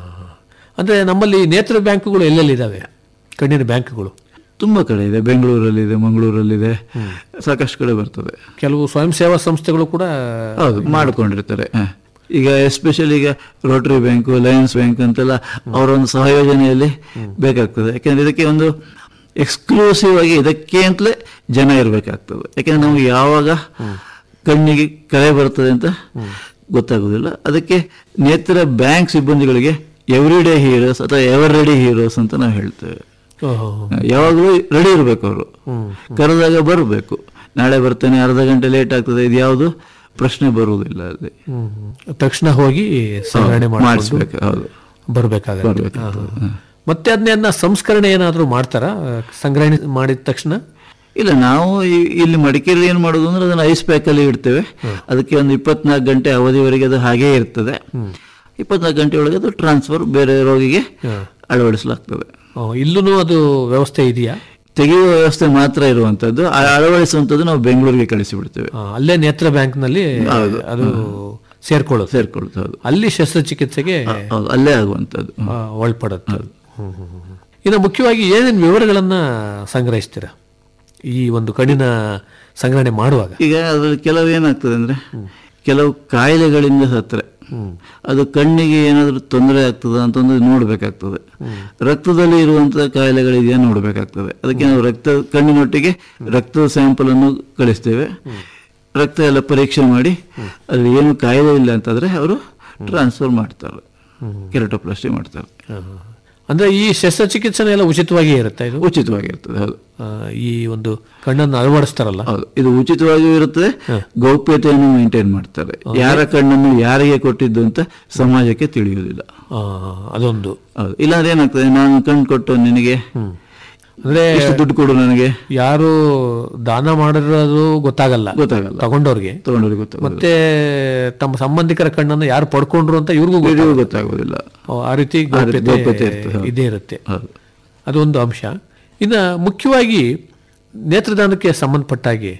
ಅಂದ್ರೆ ನಮ್ಮಲ್ಲಿ ನೇತ್ರ ಬ್ಯಾಂಕ್ಗಳು ಎಲ್ಲೆಲ್ಲಿದ್ದಾವೆ ಕಣ್ಣಿನ ಬ್ಯಾಂಕ್ಗಳು ತುಂಬಾ ಕಡೆ ಇದೆ ಬೆಂಗಳೂರಲ್ಲಿದೆ ಮಂಗಳೂರಲ್ಲಿದೆ ಸಾಕಷ್ಟು ಕಡೆ ಬರ್ತದೆ ಕೆಲವು ಸ್ವಯಂ ಸೇವಾ ಸಂಸ್ಥೆಗಳು ಕೂಡ ಹೌದು ಮಾಡಿಕೊಂಡಿರ್ತಾರೆ ಹ. ಈಗ ಎಸ್ಪೆಷಲಿ ಈಗ ರೋಟರಿ ಬ್ಯಾಂಕು ಲಯನ್ಸ್ ಬ್ಯಾಂಕ್ ಅಂತೆಲ್ಲ ಅವರ ಒಂದು ಸಹಯೋಜನೆಯಲ್ಲಿ ಬೇಕಾಗ್ತದೆ ಯಾಕೆಂದ್ರೆ ಇದಕ್ಕೆ ಒಂದು ಎಕ್ಸ್ಕ್ಲೂಸಿವ್ ಆಗಿ ಇದಕ್ಕೆ ಅಂತಲೇ ಜನ ಇರಬೇಕಾಗ್ತದೆ ಯಾಕೆಂದ್ರೆ ನಮ್ಗೆ ಯಾವಾಗ ಕಣ್ಣಿಗೆ ಕರೆ ಬರ್ತದೆ ಅಂತ ಗೊತ್ತಾಗೋದಿಲ್ಲ ಅದಕ್ಕೆ ನೇತ್ರ ಬ್ಯಾಂಕ್ ಸಿಬ್ಬಂದಿಗಳಿಗೆ ಎವ್ರಿ ಡೇ ಹೀರೋಸ್ ಅಥವಾ ಎವರ್ ರೆಡಿ ಹೀರೋಸ್ ಅಂತ ನಾವು ಹೇಳ್ತೇವೆ ಓಹೋ. ಯಾವಾಗಲೂ ರೆಡಿ ಇರಬೇಕು ಅವರು ಕರೆದಾಗ ಬರಬೇಕು ನಾಳೆ ಬರ್ತೇನೆ ಅರ್ಧ ಗಂಟೆ ಲೇಟ್ ಆಗ್ತದೆ ಇದು ಯಾವುದು ಪ್ರಶ್ನೆ ಬರುವುದಿಲ್ಲ ಅಲ್ಲಿ ಹ್ಮ್, ಹ್ಮ್. ತಕ್ಷಣ ಹೋಗಿ ಸಂಗ್ರಹಣೆ ಮಾಡಿಸ್ಬೇಕು ಮಾಡಿಸ್ಬೇಕು ಹೌದು ಬರ್ಬೇಕಾಗತ್ತೆ ಬರ್ಬೇಕಾಗ್ತದೆ. ಹಾ, ಹಾ. ಮತ್ತೆ ಅದನ್ನ ಸಂಸ್ಕರಣೆ ಏನಾದ್ರೂ ಮಾಡ್ತಾರಾ ಸಂಗ್ರಹಣೆ ಮಾಡಿದ ತಕ್ಷಣ ಇಲ್ಲ ನಾವು ಈ- ಇಲ್ಲಿ ಮಡಿಕೇರಿ ಏನು ಮಾಡೋದು ಅಂದ್ರೆ ಅದನ್ನ ಐಸ್ ಪ್ಯಾಕ್ ಅಲ್ಲಿ ಇಡ್ತೇವೆ ಅದಕ್ಕೆ ಒಂದು ಇಪ್ಪತ್ನಾಲ್ಕು ಗಂಟೆ ಅವಧಿವರೆಗೆ ಅದು ಹಾಗೇ ಇರ್ತದೆ ಇಪ್ಪತ್ನಾಲ್ಕು ಗಂಟೆ ಒಳಗೆ ಅದು ಟ್ರಾನ್ಸ್ಫರ್ ಬೇರೆ ರೋಗಿಗೆ ಅಳವಡಿಸಲಾಗ್ತದೆ ಓ, ಇಲ್ಲೂನು ಅದು ವ್ಯವಸ್ಥೆ ಇದೆಯಾ ತೆಗೆಯುವ ವ್ಯವಸ್ಥೆ ಮಾತ್ರ ಇರುವಂತದ್ದು ಆ ಅಳವಡಿಸುವಂಥದ್ದು ನಾವು ಬೆಂಗಳೂರಿಗೆ ಕಳಿಸಿ ಬಿಡ್ತೇವೆ ಆ, ಅಲ್ಲೇ ನೇತ್ರ ಬ್ಯಾಂಕ್ ನಲ್ಲಿ ಅದು ಸೇರ್ಕೊಳ್ಳುತ್ತೆ ಸೇರ್ಕೊಳ್ತೇವೆ ಹೌದು ಅಲ್ಲಿ ಶಸ್ತ್ರಚಿಕಿತ್ಸೆಗೆ ಹೌದು ಅಲ್ಲೇ ಆಗುವಂಥದ್ದು ಆ, ಒಳಪಡುತ್ತೆ ಹ್ಮ್, ಹ್ಮ್, ಹ್ಮ್. ಇನ್ನು ಮುಖ್ಯವಾಗಿ ಏನೇನು ವಿವರಗಳನ್ನ ಸಂಗ್ರಹಿಸ್ತೀರಾ ಈ ಒಂದು ಕಣ್ಣಿನ ಸಂಗ್ರಹಣೆ ಮಾಡುವಾಗ ಈಗ ಅದ್ರಲ್ಲಿ ಕೆಲವು ಏನಾಗ್ತದೆ ಅಂದ್ರೆ ಕೆಲವು ಕಾಯಿಲೆಗಳಿಂದ ಸತ್ತರೆ ಅದು ಕಣ್ಣಿಗೆ ಏನಾದರೂ ತೊಂದರೆ ಆಗ್ತದ ಅಂತಂದು ನೋಡ್ಬೇಕಾಗ್ತದೆ ರಕ್ತದಲ್ಲಿ ಇರುವಂತಹ ಕಾಯಿಲೆಗಳಿದೆಯಾ ನೋಡ್ಬೇಕಾಗ್ತದೆ ಅದಕ್ಕೆ ನಾವು ರಕ್ತ ಕಣ್ಣಿನೊಟ್ಟಿಗೆ ರಕ್ತದ ಸ್ಯಾಂಪಲ್ ಅನ್ನು ಕಳಿಸ್ತೇವೆ ರಕ್ತ ಎಲ್ಲ ಪರೀಕ್ಷೆ ಮಾಡಿ ಅಲ್ಲಿ ಏನು ಕಾಯಿಲೆ ಇಲ್ಲ ಅಂತಂದ್ರೆ ಅವರು ಟ್ರಾನ್ಸ್ಫರ್ ಮಾಡ್ತಾರೆ ಕೆರಟೋಪ್ಲಾಸ್ಟಿ ಮಾಡ್ತಾರೆ ಆ, ಅಂದ್ರೆ ಈ ಶಸ್ತ್ರಚಿಕಿತ್ಸೆ ಎಲ್ಲ ಉಚಿತವಾಗಿ ಇರುತ್ತೆ ಇದು ಉಚಿತವಾಗಿರ್ತದೆ ಹೌದು ಆ, ಈ ಒಂದು ಕಣ್ಣನ್ನು ಅಳವಡಿಸ್ತಾರಲ್ಲ ಹೌದು ಇದು ಉಚಿತವಾಗಿಯೂ ಇರುತ್ತದೆ ಗೌಪ್ಯತೆಯನ್ನು ಮೇಂಟೈನ್ ಮಾಡ್ತಾರೆ ಯಾರ ಕಣ್ಣನ್ನು ಯಾರಿಗೆ ಕೊಟ್ಟಿದ್ದು ಅಂತ ಸಮಾಜಕ್ಕೆ ತಿಳಿಯುವುದಿಲ್ಲ ಆ, ಅದೊಂದು ಹೌದು ಇಲ್ಲಾಂದ್ರೆ ಏನಾಗ್ತದೆ ನಾನು ಕಣ್ಣು ಕೊಟ್ಟು ನಿನಗೆ ಅಂದ್ರೆ ಎಷ್ಟು ದುಡ್ಡು ಕೊಡು ನನಗೆ ಯಾರು ದಾನ ಮಾಡಿರೋದು ಗೊತ್ತಾಗಲ್ಲ ಗೊತ್ತಾಗಲ್ಲ ತಗೊಂಡವ್ರಿಗೆ ತಗೊಂಡವ್ರಿಗೆ ಗೊತ್ತಾಗೋದಿಲ್ಲ ಮತ್ತೆ ತಮ್ಮ ಸಂಬಂಧಿಕರ ಕಣ್ಣನ್ನು ಯಾರು ಪಡ್ಕೊಂಡ್ರು ಅಂತ ಇವ್ರಿಗೂ ಗೊತ್ತಾಗಲ್ಲ. ಇವ್ರಿಗೂ ಗೊತ್ತಾಗೋದಿಲ್ಲ ಓ, ಆ ರೀತಿ ಆ ರೀತಿ ಗೌಪ್ಯತೆ ಗೌಪ್ಯತೆ ಇರ್ತದೆ, ಹೌದು. ಇದೇ ಇರುತ್ತೆ ಹೌದು ಅದೊಂದು ಅಂಶ ಇನ್ನು ಮುಖ್ಯವಾಗಿ ನೇತ್ರದಾನಕ್ಕೆ ಸಂಬಂಧಪಟ್ಟ ಹಾಗೆ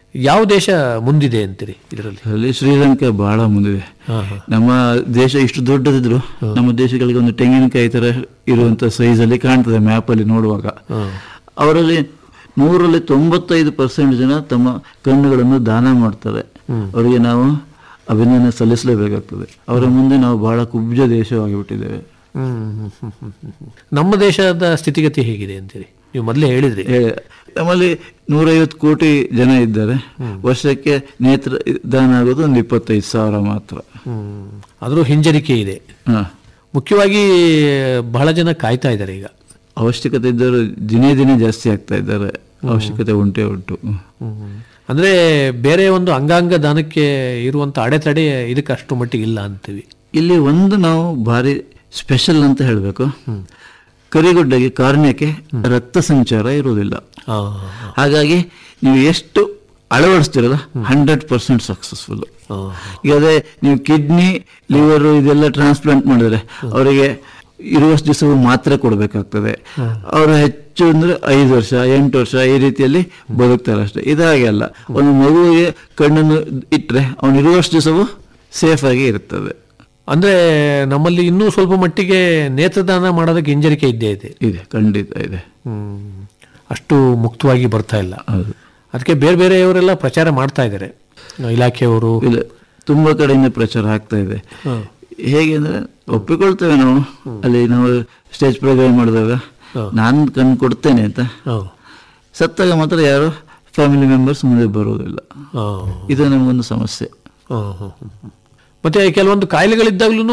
ಯಾವ ದೇಶ ಮುಂದಿದೆ ಅಂತೀರಿ ಇದರಲ್ಲಿ ಅಲ್ಲಿ ಶ್ರೀಲಂಕಾ ಬಹಳ ಮುಂದಿದೆ ನಮ್ಮ ದೇಶ ಇಷ್ಟು ದೊಡ್ಡದಿದ್ರು ನಮ್ಮ ದೇಶಗಳಿಗೆ ಒಂದು ತೆಂಗಿನಕಾಯಿ ತರ ಇರುವಂತ ಸೈಜ್ ಅಲ್ಲಿ ಕಾಣ್ತದೆ ಮ್ಯಾಪ್ ಅಲ್ಲಿ ನೋಡುವಾಗ ಅವರಲ್ಲಿ ನೂರಲ್ಲಿ ತೊಂಬತ್ತೈದು ಪರ್ಸೆಂಟ್ ಜನ ತಮ್ಮ ಕಣ್ಣುಗಳನ್ನು ದಾನ ಮಾಡ್ತಾರೆ ಅವರಿಗೆ ನಾವು ಅಭಿನಂದನೆ ಸಲ್ಲಿಸಲೇಬೇಕಾಗ್ತದೆ ಅವರ ಮುಂದೆ ನಾವು ಬಹಳ ಕುಬ್ಜ ದೇಶವಾಗಿಬಿಟ್ಟಿದ್ದೇವೆ ಹ್ಮ್, ಹ್ಮ್, ಹ್ಮ್, ಹ್ಮ್, ಹ್ಮ್. ನಮ್ಮ ದೇಶದ ಸ್ಥಿತಿಗತಿ ಹೇಗಿದೆ ಅಂತೀರಿ ನೀವು ಮೊದಲೇ ಹೇಳಿದ್ರಿ ಏ, ನಮ್ಮಲ್ಲಿ ನೂರೈವತ್ತು ಕೋಟಿ ಜನ ಇದ್ದಾರೆ ವರ್ಷಕ್ಕೆ ನೇತ್ರ ದಾನ ಆಗೋದು ಒಂದು ಇಪ್ಪತ್ತೈದು ಸಾವಿರ ಮಾತ್ರ ಹ್ಮ್. ಆದ್ರೂ ಹಿಂಜರಿಕೆ ಇದೆ ಹಾ ಮುಖ್ಯವಾಗಿ ಬಹಳ ಜನ ಕಾಯ್ತಾ ಇದ್ದಾರೆ ಈಗ ಅವಶ್ಯಕತೆ ಇದ್ದವರು ದಿನೇ ದಿನೇ ಜಾಸ್ತಿ ಆಗ್ತಾ ಇದ್ದಾರೆ ಅವಶ್ಯಕತೆ ಉಂಟೇ ಉಂಟು ಅಂದ್ರೆ ಬೇರೆ ಒಂದು ಅಂಗಾಂಗ ದಾನಕ್ಕೆ ಇರುವಂತ ಅಡೆತಡೆ ಇದಕ್ಕೆ ಅಷ್ಟು ಮಟ್ಟಿಗೆ ಇಲ್ಲ ಅಂತೀವಿ ಇಲ್ಲಿ ಒಂದು ನಾವು ಭಾರಿ ಸ್ಪೆಷಲ್ ಅಂತ ಹೇಳಬೇಕು ಕರಿಗುಡ್ಡಗೆ ಕಾರ್ಣ್ಯಕ್ಕೆ ರಕ್ತ ಸಂಚಾರ ಇರುವುದಿಲ್ಲ ಆ, ಹಾಗಾಗಿ ನೀವು ಎಷ್ಟು ಅಳವಡಿಸ್ತಿರಲ್ಲ ಹಂಡ್ರೆಡ್ ಪರ್ಸೆಂಟ್ ಸಕ್ಸಸ್ಫುಲ್ ಆ, ಈಗ ಅದೇ ನೀವು ಕಿಡ್ನಿ ಲಿವರ್ ಇದೆಲ್ಲ ಟ್ರಾನ್ಸ್ಪ್ಲಾಂಟ್ ಮಾಡಿದ್ರೆ ಅವರಿಗೆ ಇರುವಷ್ಟು ದಿವಸವು ಮಾತ್ರ ಕೊಡಬೇಕಾಗ್ತದೆ ಅವರು ಹೆಚ್ಚು ಅಂದ್ರೆ ಐದು ವರ್ಷ ಎಂಟು ವರ್ಷ ಈ ರೀತಿಯಲ್ಲಿ ಬದುಕ್ತಾರೆ ಅಷ್ಟೇ ಇದಾಗೆ ಅಲ್ಲ ಒಂದು ಮಗುವಿಗೆ ಕಣ್ಣನ್ನು ಇಟ್ಟರೆ ಅವನು ಇರುವಷ್ಟು ದಿವಸವು ಸೇಫ್ ಆಗಿ ಇರ್ತದೆ ಅಂದ್ರೆ ನಮ್ಮಲ್ಲಿ ಇನ್ನೂ ಸ್ವಲ್ಪ ಮಟ್ಟಿಗೆ ನೇತ್ರದಾನ ಮಾಡೋದಕ್ಕೆ ಹಿಂಜರಿಕೆ ಇದ್ದೇ ಇದೆ ಇದೆ ಖಂಡಿತ ಇದೆ ಹ್ಮ್. ಅಷ್ಟು ಮುಕ್ತವಾಗಿ ಬರ್ತಾ ಇಲ್ಲ ಹೌದು ಅದಕ್ಕೆ ಬೇರೆ ಬೇರೆಯವರೆಲ್ಲ ಪ್ರಚಾರ ಮಾಡ್ತಾ ಇದ್ದಾರೆ ಇಲಾಖೆಯವರು ಇಲ್ಲ ತುಂಬಾ ಕಡೆಯಿಂದ ಪ್ರಚಾರ ಆಗ್ತಾ ಇದೆ ಹೇಗೆ ಅಂದ್ರೆ ಒಪ್ಪಿಕೊಳ್ತೇವೆ ನಾವು ಅಲ್ಲಿ ನಾವು ಸ್ಟೇಜ್ ಪ್ರೋಗ್ರಾಮ್ ಮಾಡಿದಾಗ ನಾನು ಕಣ್ಣು ಕೊಡ್ತೇನೆ ಅಂತ ಹೌದು. ಸತ್ತಾಗ ಮಾತ್ರ ಯಾರು ಫ್ಯಾಮಿಲಿ ಮೆಂಬರ್ಸ್ ಮುಂದೆ ಬರುವುದಿಲ್ಲ ಆ, ಇದು ನಮಗೊಂದು ಸಮಸ್ಯೆ ಆ, ಆ, ಆ. ಮತ್ತೆ ಕೆಲವೊಂದು ಕಾಯಿಲೆಗಳಿದ್ದಾಗ್ಲೂ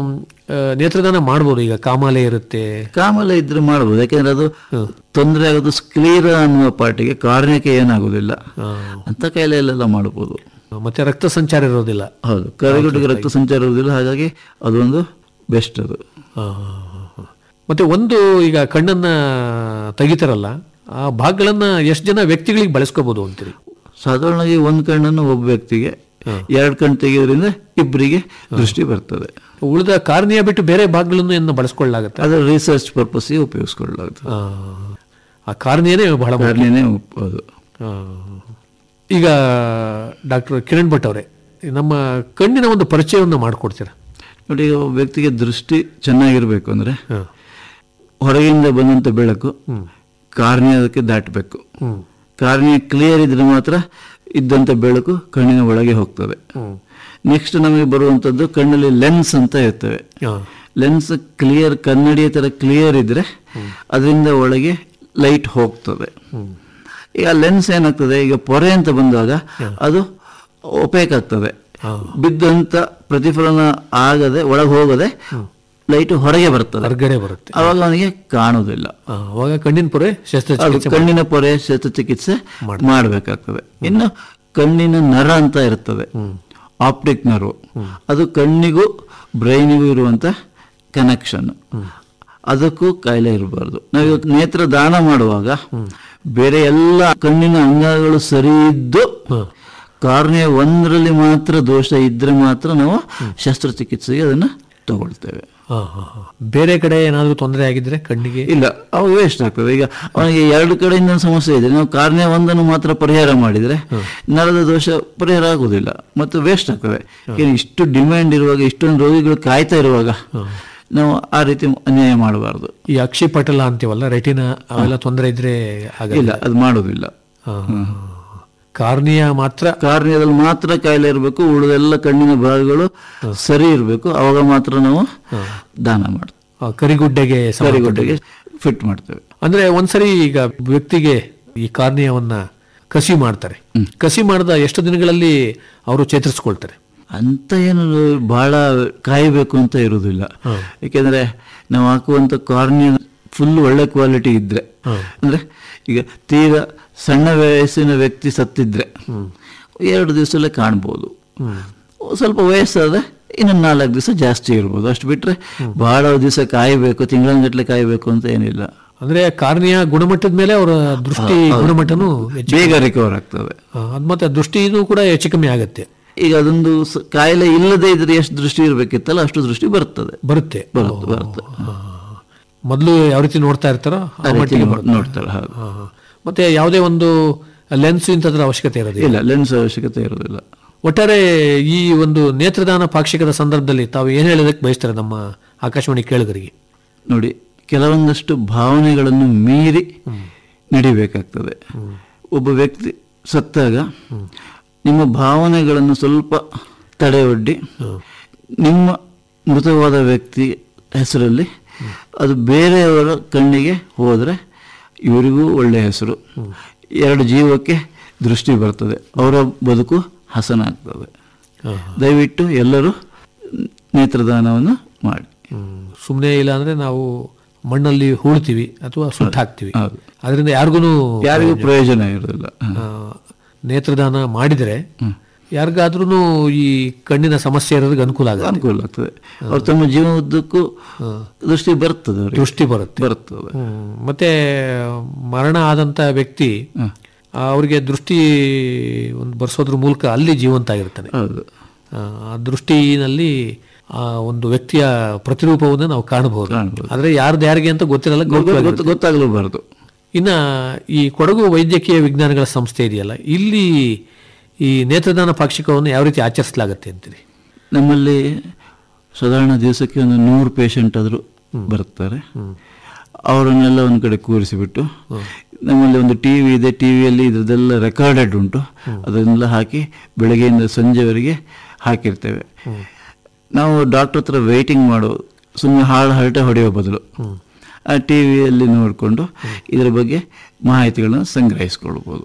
ನೇತ್ರದಾನ ಮಾಡ್ಬೋದು ಈಗ ಕಾಮಾಲೆ ಇರುತ್ತೆ ಕಾಮಲ ಇದ್ರೆ ಮಾಡ್ಬೋದು ಯಾಕೆಂದ್ರೆ ಅದು ತೊಂದರೆ ಆಗೋದು ಸ್ಕ್ಲೀರ ಅನ್ನುವ ಪಾರ್ಟಿಗೆ ಕಾರ್ಯಕ್ಕೆ ಏನಾಗುದಿಲ್ಲ ಆ, ಅಂತ ಕಾಯಿಲೆಯಲ್ಲೆಲ್ಲ ಮಾಡ್ಬೋದು ಮತ್ತೆ ರಕ್ತ ಸಂಚಾರ ಇರೋದಿಲ್ಲ ಹೌದು ಕರೆಗುಡ್ಡಿಗೆ ರಕ್ತ ಸಂಚಾರ ಇರುವುದಿಲ್ಲ ಹಾಗಾಗಿ ಅದೊಂದು ಬೆಸ್ಟ್ ಅದು ಆ, ಮತ್ತೆ ಒಂದು ಈಗ ಕಣ್ಣನ್ನ ತೆಗಿತಾರಲ್ಲ ಆ ಭಾಗಗಳನ್ನ ಎಷ್ಟು ಜನ ವ್ಯಕ್ತಿಗಳಿಗೆ ಬಳಸ್ಕೋಬಹುದು ಅಂತೀರಿ ಸಾಧಾರಣವಾಗಿ ಒಂದು ಕಣ್ಣನ್ನು ಒಬ್ಬ ವ್ಯಕ್ತಿಗೆ ಎರಡು ಕಣ್ಣು ತೆಗೆಯೋದ್ರಿಂದ ಇಬ್ಬರಿಗೆ ದೃಷ್ಟಿ ಬರ್ತದೆ ಉಳಿದ ಕಾರ್ನಿಯ ಬಿಟ್ಟು ಬೇರೆ ಭಾಗಗಳನ್ನು ಏನು ಬಳಸ್ಕೊಳ್ಳಾಗತ್ತೆ ಅದರ ರಿಸರ್ಚ್ ಪರ್ಪಸ್ಗೆ ಉಪಯೋಗಿಸ್ಕೊಳ್ಳಲಾಗುತ್ತೆ ಆ, ಆ ಕಾರ್ನಿಯನೇ ಬಹಳ ಮುಖ್ಯ. ಕಾರಣನೇ ಅದು ಆ. ಈಗ ಡಾಕ್ಟರ್ ಕಿರಣ್ ಭಟ್ ಅವರೇ ನಮ್ಮ ಕಣ್ಣಿನ ಒಂದು ಪರಿಚಯವನ್ನು ಮಾಡಿಕೊಡ್ತೀರಾ ನೋಡಿ ಈಗ ಒಬ್ಬ ವ್ಯಕ್ತಿಗೆ ದೃಷ್ಟಿ ಚೆನ್ನಾಗಿರ್ಬೇಕು ಅಂದ್ರೆ ಹಾಂ ಹೊರಗಿಂದ ಬಂದಂತ ಬೆಳಕು ಕಾರ್ನಿಯದಕ್ಕೆ ದಾಟಬೇಕು ಕಾರ್ನಿಯ ಕ್ಲಿಯರ್ ಇದ್ರೆ ಮಾತ್ರ ಇದ್ದಂತ ಬೆಳಕು ಕಣ್ಣಿನ ಒಳಗೆ ಹೋಗ್ತದೆ ನೆಕ್ಸ್ಟ್ ನಮಗೆ ಬರುವಂತದ್ದು ಕಣ್ಣಲ್ಲಿ ಲೆನ್ಸ್ ಅಂತ ಇರ್ತವೆ ಹಾಂ ಲೆನ್ಸ್ ಕ್ಲಿಯರ್ ಕನ್ನಡಿಯ ತರ ಕ್ಲಿಯರ್ ಇದ್ರೆ ಅದರಿಂದ ಒಳಗೆ ಲೈಟ್ ಹೋಗ್ತದೆ ಈಗ ಲೆನ್ಸ್ ಏನಾಗ್ತದೆ ಈಗ ಪೊರೆ ಅಂತ ಬಂದಾಗ ಅದು ಒಪೇಕ್ ಆಗ್ತದೆ ಬಿದ್ದಂತ ಪ್ರತಿಫಲನ ಆಗದೆ ಒಳಗೆ ಹೋಗದೆ ಲೈಟ್ ಹೊರಗೆ ಬರ್ತದೆ ಹೊರಗಡೆ ಬರುತ್ತೆ ಅವಾಗ ಅವನಿಗೆ ಕಾಣುವುದಿಲ್ಲ ಆ, ಅವಾಗ ಕಣ್ಣಿನ ಪೊರೆ ಅದು ಶಸ್ತ್ರಚಿಕಿತ್ಸೆ ಕಣ್ಣಿನ ಪೊರೆ ಶಸ್ತ್ರಚಿಕಿತ್ಸೆ ಮಾಡಬೇಕಾಗ್ತದೆ ಇನ್ನು ಕಣ್ಣಿನ ನರ ಅಂತ ಇರ್ತದೆ ಆಪ್ಟಿಕ್ ನರ್ವ್ ಅದು ಕಣ್ಣಿಗೂ ಬ್ರೈನಿಗೂ ಇರುವಂತ ಕನೆಕ್ಷನ್ ಅದಕ್ಕೂ ಕಾಯಿಲೆ ಇರಬಾರ್ದು ನಾವು ನೇತ್ರ ದಾನ ಮಾಡುವಾಗ ಬೇರೆ ಎಲ್ಲ ಕಣ್ಣಿನ ಅಂಗಗಳು ಸರಿ ಇದ್ದು ಕಾರ್ನಿಯ ಒಂದರಲ್ಲಿ ಮಾತ್ರ ದೋಷ ಇದ್ರೆ ಮಾತ್ರ ನಾವು ಶಸ್ತ್ರಚಿಕಿತ್ಸೆಗೆ ಅದನ್ನ ತಗೊಳ್ತೇವೆ ಹಾ, ಹಾ, ಹಾ. ಬೇರೆ ಕಡೆ ಏನಾದರೂ ತೊಂದರೆ ಆಗಿದ್ರೆ ಕಣ್ಣಿಗೆ ಇಲ್ಲ ಅವು ವೇಸ್ಟ್ ಆಗ್ತದೆ ಈಗ ಅವನಿಗೆ ಎರಡು ಕಡೆಯಿಂದ ಸಮಸ್ಯೆ ಇದೆ ನಾವು ಕಾರ್ಯ ಒಂದನ್ನು ಮಾತ್ರ ಪರಿಹಾರ ಮಾಡಿದ್ರೆ ನರದ ದೋಷ ಪರಿಹಾರ ಆಗುದಿಲ್ಲ ಮತ್ತು ವೇಸ್ಟ್ ಆಗ್ತದೆ ಏನು ಇಷ್ಟು ಡಿಮ್ಯಾಂಡ್ ಇರುವಾಗ ಇಷ್ಟೊಂದು ರೋಗಿಗಳು ಕಾಯ್ತಾ ಇರುವಾಗ ನಾವು ಆ ರೀತಿ ಅನ್ಯಾಯ ಮಾಡಬಾರ್ದು ಈ ಅಕ್ಷಿಪಟಲ ಅಂತೀವಲ್ಲ ರೆಟಿನ ಅವೆಲ್ಲ ತೊಂದರೆ ಇದ್ರೆ ಆಗಲ್ಲ ಇಲ್ಲ ಅದು ಮಾಡೋದಿಲ್ಲ ಹಾ, ಹಾ. ಕಾರ್ನಿಯ ಮಾತ್ರ ಕಾರ್ಯದಲ್ಲಿ ಮಾತ್ರ ಕಾಯಿಲೆ ಇರಬೇಕು ಉಳಿದೆಲ್ಲ ಕಣ್ಣಿನ ಭಾಗಗಳು ಸರಿ ಇರಬೇಕು ಅವಾಗ ಮಾತ್ರ ನಾವು ದಾನ ಮಾಡ್ತೇವೆ ಆ, ಕರಿಗುಡ್ಡೆಗೆ ಸಮ- ಕರಿಗೊಡ್ಡೆಗೆ ಫಿಟ್ ಮಾಡ್ತೇವೆ ಅಂದ್ರೆ ಒಂದ್ಸರಿ ಈಗ ವ್ಯಕ್ತಿಗೆ ಈ ಕಾರ್ನಿಯವನ್ನ ಕಸಿ ಮಾಡ್ತಾರೆ ಕಸಿ ಮಾಡಿದ ಎಷ್ಟು ದಿನಗಳಲ್ಲಿ ಅವರು ಚೇತರಿಸ್ಕೊಳ್ತಾರೆ ಅಂತ ಏನು ಬಹಳ ಕಾಯಬೇಕು ಅಂತ ಇರುವುದಿಲ್ಲ ಯಾಕೆಂದ್ರೆ ನಾವು ಹಾಕುವಂತ ಕಾರ್ನಿಯ ಫುಲ್ ಒಳ್ಳೆ ಕ್ವಾಲಿಟಿ ಇದ್ರೆ ಅಂದ್ರೆ ಈಗ ತೀರಾ ಸಣ್ಣ ವಯಸ್ಸಿನ ವ್ಯಕ್ತಿ ಸತ್ತಿದ್ರೆ ಎರಡು ದಿವಸದಲ್ಲೇ ಕಾಣ್ಬೋದು ಸ್ವಲ್ಪ ವಯಸ್ಸಾದ ಇನ್ನು ನಾಲ್ಕು ದಿವಸ ಜಾಸ್ತಿ ಇರ್ಬೋದು ಅಷ್ಟು ಬಿಟ್ರೆ ಬಹಳ ದಿವಸ ಕಾಯಬೇಕು ತಿಂಗಳಂಗಟ್ಲೆ ಕಾಯಬೇಕು ಅಂತ ಏನಿಲ್ಲ ಅಂದ್ರೆ ಕಾರ್ನಿಯ ಗುಣಮಟ್ಟದ ಮೇಲೆ ಅವರ ದೃಷ್ಟಿ ಗುಣಮಟ್ಟನೂ ಹೆಚ್ಚು ಬೇಗ ರಿಕವರ್ ಆಗ್ತದೆ ಆ, ಅದ್ ಮತ್ತೆ ದೃಷ್ಟಿನೂ ಕೂಡ ಹೆಚ್ಚು ಕಮ್ಮಿ ಆಗುತ್ತೆ ಈಗ ಅದೊಂದು ಸ- ಕಾಯಿಲೆ ಇಲ್ಲದೆ ಇದ್ರೆ ಎಷ್ಟು ದೃಷ್ಟಿ ಇರ್ಬೇಕಿತ್ತಲ್ಲ ಅಷ್ಟು ದೃಷ್ಟಿ ಬರ್ತದೆ ಬರುತ್ತೆ ಬರುತ್ತೆ ಬರುತ್ತೆ ಮೊದಲು ಯಾವ ರೀತಿ ನೋಡ್ತಾ ಇರ್ತಾರೋ ಆ ಆ ರೀತಿ ಮಟ್ಟಿಗೆ ನೋ- ಬರುತ್ತೆ. ನೋಡ್ತಾರೆ ಹೌದು ಆ, ಆ. ಮತ್ತೆ ಯಾವುದೇ ಒಂದು ಲೆನ್ಸ್ ಇಂಥದ್ರ ಅವಶ್ಯಕತೆ ಇರೋದಿಲ್ಲ ಇಲ್ಲ ಲೆನ್ಸ್ ಅವಶ್ಯಕತೆ ಇರೋದಿಲ್ಲ ಒಟ್ಟಾರೆ ಈ ಒಂದು ನೇತ್ರದಾನ ಪಾಕ್ಷಿಕದ ಸಂದರ್ಭದಲ್ಲಿ ತಾವು ಏನು ಹೇಳೋದಕ್ಕೆ ಬಯಸ್ತಾರೆ ನಮ್ಮ ಆಕಾಶವಾಣಿ ಕೇಳುಗರಿಗೆ ನೋಡಿ ಕೆಲವೊಂದಷ್ಟು ಭಾವನೆಗಳನ್ನು ಮೀರಿ ನಡಿಬೇಕಾಗ್ತದೆ ಒಬ್ಬ ವ್ಯಕ್ತಿ ಸತ್ತಾಗ ನಿಮ್ಮ ಭಾವನೆಗಳನ್ನು ಸ್ವಲ್ಪ ತಡೆಯೊಡ್ಡಿ ನಿಮ್ಮ ಮೃತವಾದ ವ್ಯಕ್ತಿ ಹೆಸರಲ್ಲಿ ಅದು ಬೇರೆಯವರ ಕಣ್ಣಿಗೆ ಹೋದರೆ ಇವರಿಗೂ ಒಳ್ಳೆಯ ಹೆಸರು ಎರಡು ಜೀವಕ್ಕೆ ದೃಷ್ಟಿ ಬರ್ತದೆ ಅವರ ಬದುಕು ಹಸನಾಗ್ತದೆ ದಯವಿಟ್ಟು ಎಲ್ಲರೂ ನೇತ್ರದಾನವನ್ನು ಮಾಡಿ ಸುಮ್ಮನೆ ಇಲ್ಲ ಅಂದ್ರೆ ನಾವು ಮಣ್ಣಲ್ಲಿ ಹೂಳ್ತೀವಿ ಅಥವಾ ಸುಟ್ಟು ಹಾಕ್ತಿವಿ ಹೌದು. ಅದರಿಂದ ಯಾರಿಗೂ ಯಾರಿಗೂ ಪ್ರಯೋಜನ ಇರೋದಿಲ್ಲ ಹ. ನೇತ್ರದಾನ ಮಾಡಿದರೆ ಯಾರಿಗಾದ್ರೂ ಈ ಕಣ್ಣಿನ ಸಮಸ್ಯೆ ಇರೋದಕ್ಕೆ ಅನುಕೂಲ ಆಗುತ್ತೆ ಅನುಕೂಲ ಆಗ್ತದೆ ಅವ್ರು ತಮ್ಮ ಜೀವನ ಉದ್ದಕ್ಕೂ ದೃಷ್ಟಿ ಬರ್ತದೆ ಅವರಿಗೆ ದೃಷ್ಟಿ ಬರುತ್ತೆ ಬರ್ತದೆ ಹ್ಮ್. ಮತ್ತೆ ಮರಣ ಆದಂತ ವ್ಯಕ್ತಿ ಅವರಿಗೆ ದೃಷ್ಟಿ ಒಂದು ಬರ್ಸೋದ್ರ ಮೂಲಕ ಅಲ್ಲಿ ಜೀವಂತ ಆಗಿರ್ತಾನೆ ಹೌದು ಆ ಆ ದೃಷ್ಟಿನಲ್ಲಿ ಆ ಒಂದು ವ್ಯಕ್ತಿಯ ಪ್ರತಿರೂಪವನ್ನು ನಾವು ಕಾಣಬಹುದು ಕಾಣ್ಬೋದು. ಆದ್ರೆ ಯಾರ್ದು ಯಾರಿಗೆ ಅಂತ ಗೊತ್ತಿರಲ್ಲ ಗೌಪ್ಯವಾಗಿರುತ್ತೆ. ಗೊತ್ತು ಗೊತ್ತಾಗಲೂಬಾರದು ಇನ್ನ ಈ ಕೊಡಗು ವೈದ್ಯಕೀಯ ವಿಜ್ಞಾನಗಳ ಸಂಸ್ಥೆ ಇದೆಯಲ್ಲ ಇಲ್ಲಿ ಈ ನೇತ್ರದಾನ ಪಾಕ್ಷಿಕವನ್ನು ಯಾವ ರೀತಿ ಆಚರಿಸಲಾಗುತ್ತೆ ಅಂತೀರಿ ನಮ್ಮಲ್ಲಿ ಸಾಧಾರಣ ದಿವಸಕ್ಕೆ ಒಂದು ನೂರು ಪೇಷಂಟ್ ಆದರೂ ಬರ್ತಾರೆ ಅವರನ್ನೆಲ್ಲ ಒಂದು ಕಡೆ ಕೂರಿಸಿಬಿಟ್ಟು ನಮ್ಮಲ್ಲಿ ಒಂದು ಟಿ ವಿ ಇದೆ ಟಿ ವಿಯಲ್ಲಿ ಇದ್ರದ್ದೆಲ್ಲ ರೆಕಾರ್ಡೆಡ್ ಉಂಟು ಅದನ್ನೆಲ್ಲ ಹಾಕಿ ಬೆಳಗ್ಗೆಯಿಂದ ಸಂಜೆವರೆಗೆ ಹಾಕಿರ್ತೇವೆ ನಾವು ಡಾಕ್ಟರ್ ಹತ್ರ ವೇಟಿಂಗ್ ಮಾಡೋ ಸುಮ್ಮನೆ ಹಾಳು ಹರಟೆ ಹೊಡೆಯೋ ಬದಲು ಆ ಟಿ ವಿಯಲ್ಲಿ ನೋಡಿಕೊಂಡು ಇದರ ಬಗ್ಗೆ ಮಾಹಿತಿಗಳನ್ನು ಸಂಗ್ರಹಿಸ್ಕೊಳ್ಬೋದು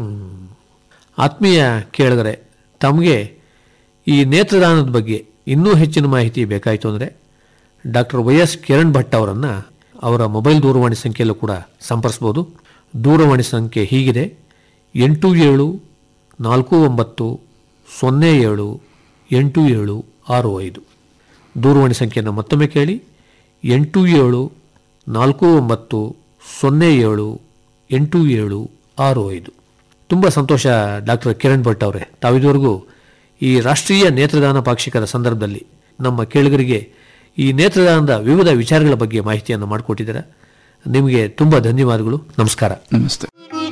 ಆತ್ಮೀಯ ಕೇಳಿದರೆ ತಮಗೆ ಈ ನೇತ್ರದಾನದ ಬಗ್ಗೆ ಇನ್ನೂ ಹೆಚ್ಚಿನ ಮಾಹಿತಿ ಬೇಕಾಯಿತು ಅಂದರೆ doctor Y S Kiran Bhat ಅವರನ್ನು ಅವರ ಮೊಬೈಲ್ ದೂರವಾಣಿ ಸಂಖ್ಯೆಯಲ್ಲೂ ಕೂಡ ಸಂಪರ್ಸ್ಬೋದು ದೂರವಾಣಿ ಸಂಖ್ಯೆ ಹೀಗಿದೆ ಎಂಟು ಏಳು ನಾಲ್ಕು ಒಂಬತ್ತು ಸೊನ್ನೆ ಏಳು ಎಂಟು ಏಳು ಆರು ಐದು ದೂರವಾಣಿ ಸಂಖ್ಯೆಯನ್ನು ಮತ್ತೊಮ್ಮೆ ಕೇಳಿ ಎಂಟು ಏಳು ನಾಲ್ಕು ಒಂಬತ್ತು ಸೊನ್ನೆ ಏಳು ಎಂಟು ಏಳು ಆರು ಐದು ತುಂಬ ಸಂತೋಷ ಡಾಕ್ಟರ್ ಕಿರಣ್ ಭಟ್ ಅವರೇ ತಾವಿದುವರೆಗೂ ಈ ರಾಷ್ಟ್ರೀಯ ನೇತ್ರದಾನ ಪಾಕ್ಷಿಕದ ಸಂದರ್ಭದಲ್ಲಿ ನಮ್ಮ ಕೇಳುಗರಿಗೆ ಈ ನೇತ್ರದಾನದ ವಿವಿಧ ವಿಚಾರಗಳ ಬಗ್ಗೆ ಮಾಹಿತಿಯನ್ನು ಮಾಡಿಕೊಟ್ಟಿದ್ದೀರಾ ನಿಮಗೆ ತುಂಬ ಧನ್ಯವಾದಗಳು ನಮಸ್ಕಾರ ನಮಸ್ತೆ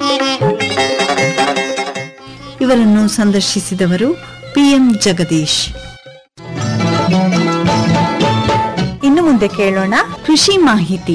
ಇವರನ್ನು ಸಂದರ್ಶಿಸಿದವರು ಪಿಎಂ ಜಗದೀಶ್ ಇನ್ನು ಮುಂದೆ ಕೇಳೋಣ ಕೃಷಿ ಮಾಹಿತಿ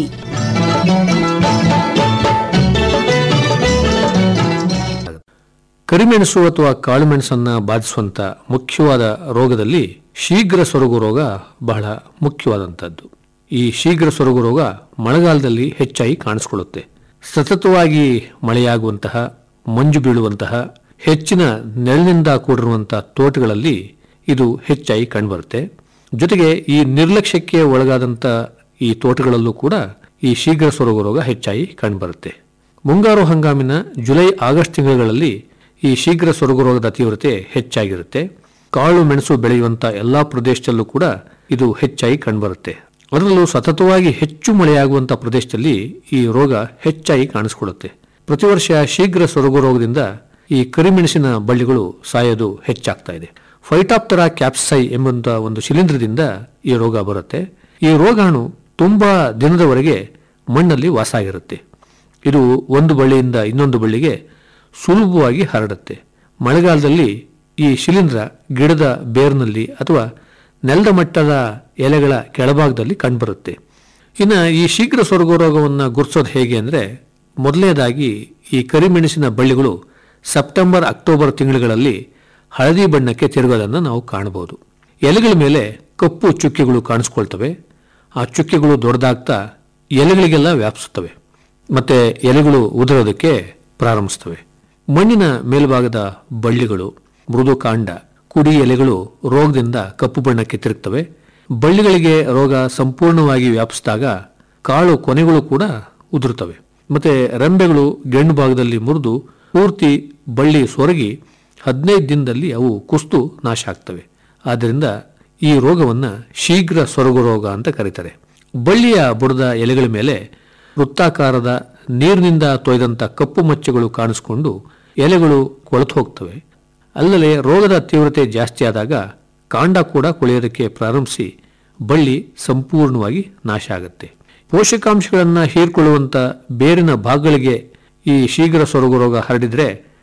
ಕರಿಮೆಣಸು ಅಥವಾ ಕಾಳುಮೆಣಸನ್ನ ಬಾಧಿಸುವಂತ ಮುಖ್ಯವಾದ ರೋಗದಲ್ಲಿ ಶೀಘ್ರ ಸೊರಗು ರೋಗ ಬಹಳ ಮುಖ್ಯವಾದಂಥದ್ದು ಈ ಶೀಘ್ರ ಸೊರಗು ರೋಗ ಮಳೆಗಾಲದಲ್ಲಿ ಹೆಚ್ಚಾಗಿ ಕಾಣಿಸಿಕೊಳ್ಳುತ್ತೆ ಸತತವಾಗಿ ಮಳೆಯಾಗುವಂತಹ ಮಂಜು ಬೀಳುವಂತಹ ಹೆಚ್ಚಿನ ನೆರಳಿನಿಂದ ಕೂಡಿರುವಂತಹ ತೋಟಗಳಲ್ಲಿ ಇದು ಹೆಚ್ಚಾಗಿ ಕಂಡುಬರುತ್ತೆ ಜೊತೆಗೆ ಈ ನಿರ್ಲಕ್ಷ್ಯಕ್ಕೆ ಒಳಗಾದಂಥ ಈ ತೋಟಗಳಲ್ಲೂ ಕೂಡ ಈ ಶೀಘ್ರ ಸೊರಗು ರೋಗ ಹೆಚ್ಚಾಗಿ ಕಂಡುಬರುತ್ತೆ ಮುಂಗಾರು ಹಂಗಾಮಿನ ಜುಲೈ ಆಗಸ್ಟ್ ತಿಂಗಳುಗಳಲ್ಲಿ ಈ ಶೀಘ್ರ ಸೊರಗು ರೋಗದ ತೀವ್ರತೆ ಹೆಚ್ಚಾಗಿರುತ್ತೆ ಕಾಳು ಮೆಣಸು ಬೆಳೆಯುವಂತ ಎಲ್ಲಾ ಪ್ರದೇಶದಲ್ಲೂ ಕೂಡ ಇದು ಹೆಚ್ಚಾಗಿ ಕಂಡುಬರುತ್ತೆ ಅದರಲ್ಲೂ ಸತತವಾಗಿ ಹೆಚ್ಚು ಮಳೆಯಾಗುವಂತ ಪ್ರದೇಶದಲ್ಲಿ ಈ ರೋಗ ಹೆಚ್ಚಾಗಿ ಕಾಣಿಸಿಕೊಳ್ಳುತ್ತೆ ಪ್ರತಿ ವರ್ಷ ಶೀಘ್ರ ಸೊರಗು ರೋಗದಿಂದ ಈ ಕರಿಮೆಣಸಿನ ಬಳ್ಳಿಗಳು ಸಾಯೋದು ಹೆಚ್ಚಾಗ್ತಾ ಇದೆ ಫೈಟಾಪ್ತರಾ ಕ್ಯಾಪ್ಸೈ ಎಂಬಂತ ಒಂದು ಶಿಲೀಂಧ್ರದಿಂದ ಈ ರೋಗ ಬರುತ್ತೆ ಈ ರೋಗಾಣು ತುಂಬಾ ದಿನದವರೆಗೆ ಮಣ್ಣಲ್ಲಿ ವಾಸ ಆಗಿರುತ್ತೆ ಇದು ಒಂದು ಬಳ್ಳಿಯಿಂದ ಇನ್ನೊಂದು ಬಳ್ಳಿಗೆ ಸುಲಭವಾಗಿ ಹರಡುತ್ತೆ ಮಳೆಗಾಲದಲ್ಲಿ ಈ ಶಿಲೀಂಧ್ರ ಗಿಡದ ಬೇರ್ನಲ್ಲಿ ಅಥವಾ ನೆಲದ ಮಟ್ಟದ ಎಲೆಗಳ ಕೆಳಭಾಗದಲ್ಲಿ ಕಂಡುಬರುತ್ತೆ ಇನ್ನು ಈ ಶೀಘ್ರ ಸೊರಗು ರೋಗವನ್ನು ಗುರುತಿಸೋದು ಹೇಗೆ ಅಂದರೆ ಮೊದಲನೇದಾಗಿ ಈ ಕರಿಮೆಣಸಿನ ಬಳ್ಳಿಗಳು ಸೆಪ್ಟೆಂಬರ್ ಅಕ್ಟೋಬರ್ ತಿಂಗಳುಗಳಲ್ಲಿ ಹಳದಿ ಬಣ್ಣಕ್ಕೆ ತಿರುಗೋದನ್ನು ನಾವು ಕಾಣಬಹುದು ಎಲೆಗಳ ಮೇಲೆ ಕಪ್ಪು ಚುಕ್ಕೆಗಳು ಕಾಣಿಸ್ಕೊಳ್ತವೆ ಆ ಚುಕ್ಕೆಗಳು ದೊಡ್ಡದಾಗ್ತಾ ಎಲೆಗಳಿಗೆಲ್ಲ ವ್ಯಾಪಿಸುತ್ತವೆ ಮತ್ತೆ ಎಲೆಗಳು ಉದುರೋದಕ್ಕೆ ಪ್ರಾರಂಭಿಸ್ತವೆ ಮಣ್ಣಿನ ಮೇಲ್ಭಾಗದ ಬಳ್ಳಿಗಳು ಮೃದು ಕಾಂಡ ಕುಡಿ ಎಲೆಗಳು ರೋಗದಿಂದ ಕಪ್ಪು ಬಣ್ಣಕ್ಕೆ ತಿರುಗ್ತವೆ ಬಳ್ಳಿಗಳಿಗೆ ರೋಗ ಸಂಪೂರ್ಣವಾಗಿ ವ್ಯಾಪಿಸಿದಾಗ ಕಾಳು ಕೊನೆಗಳು ಕೂಡ ಉದುರುತ್ತವೆ ಮತ್ತೆ ರೆಂಬೆಗಳು ಗೆಣ್ಣು ಭಾಗದಲ್ಲಿ ಮುರಿದು ಪೂರ್ತಿ ಬಳ್ಳಿ ಸೊರಗಿ ಹದಿನೈದು ದಿನದಲ್ಲಿ ಅವು ಕುಸ್ತು ನಾಶ ಆಗ್ತವೆ ಆದ್ದರಿಂದ ಈ ರೋಗವನ್ನು ಶೀಘ್ರ ಸೊರಗು ರೋಗ ಅಂತ ಕರೀತಾರೆ ಬಳ್ಳಿಯ ಬುಡದ ಎಲೆಗಳ ಮೇಲೆ ವೃತ್ತಾಕಾರದ ನೀರಿನಿಂದ ತೊಯ್ದಂಥ ಕಪ್ಪು ಮಚ್ಚೆಗಳು ಕಾಣಿಸಿಕೊಂಡು ಎಲೆಗಳು ಕೊಳೆತು ಹೋಗ್ತವೆ ಅಲ್ಲದೆ ರೋಗದ ತೀವ್ರತೆ ಜಾಸ್ತಿ ಆದಾಗ ಕಾಂಡ ಕೂಡ ಕೊಳೆಯೋದಕ್ಕೆ ಪ್ರಾರಂಭಿಸಿ ಬಳ್ಳಿ ಸಂಪೂರ್ಣವಾಗಿ ನಾಶ ಆಗುತ್ತೆ ಪೋಷಕಾಂಶಗಳನ್ನು ಹೀರ್ಕೊಳ್ಳುವಂಥ ಬೇರಿನ ಭಾಗಗಳಿಗೆ ಈ ಶೀಘ್ರ ಸೊರಗು ರೋಗ ಹರಡಿದರೆ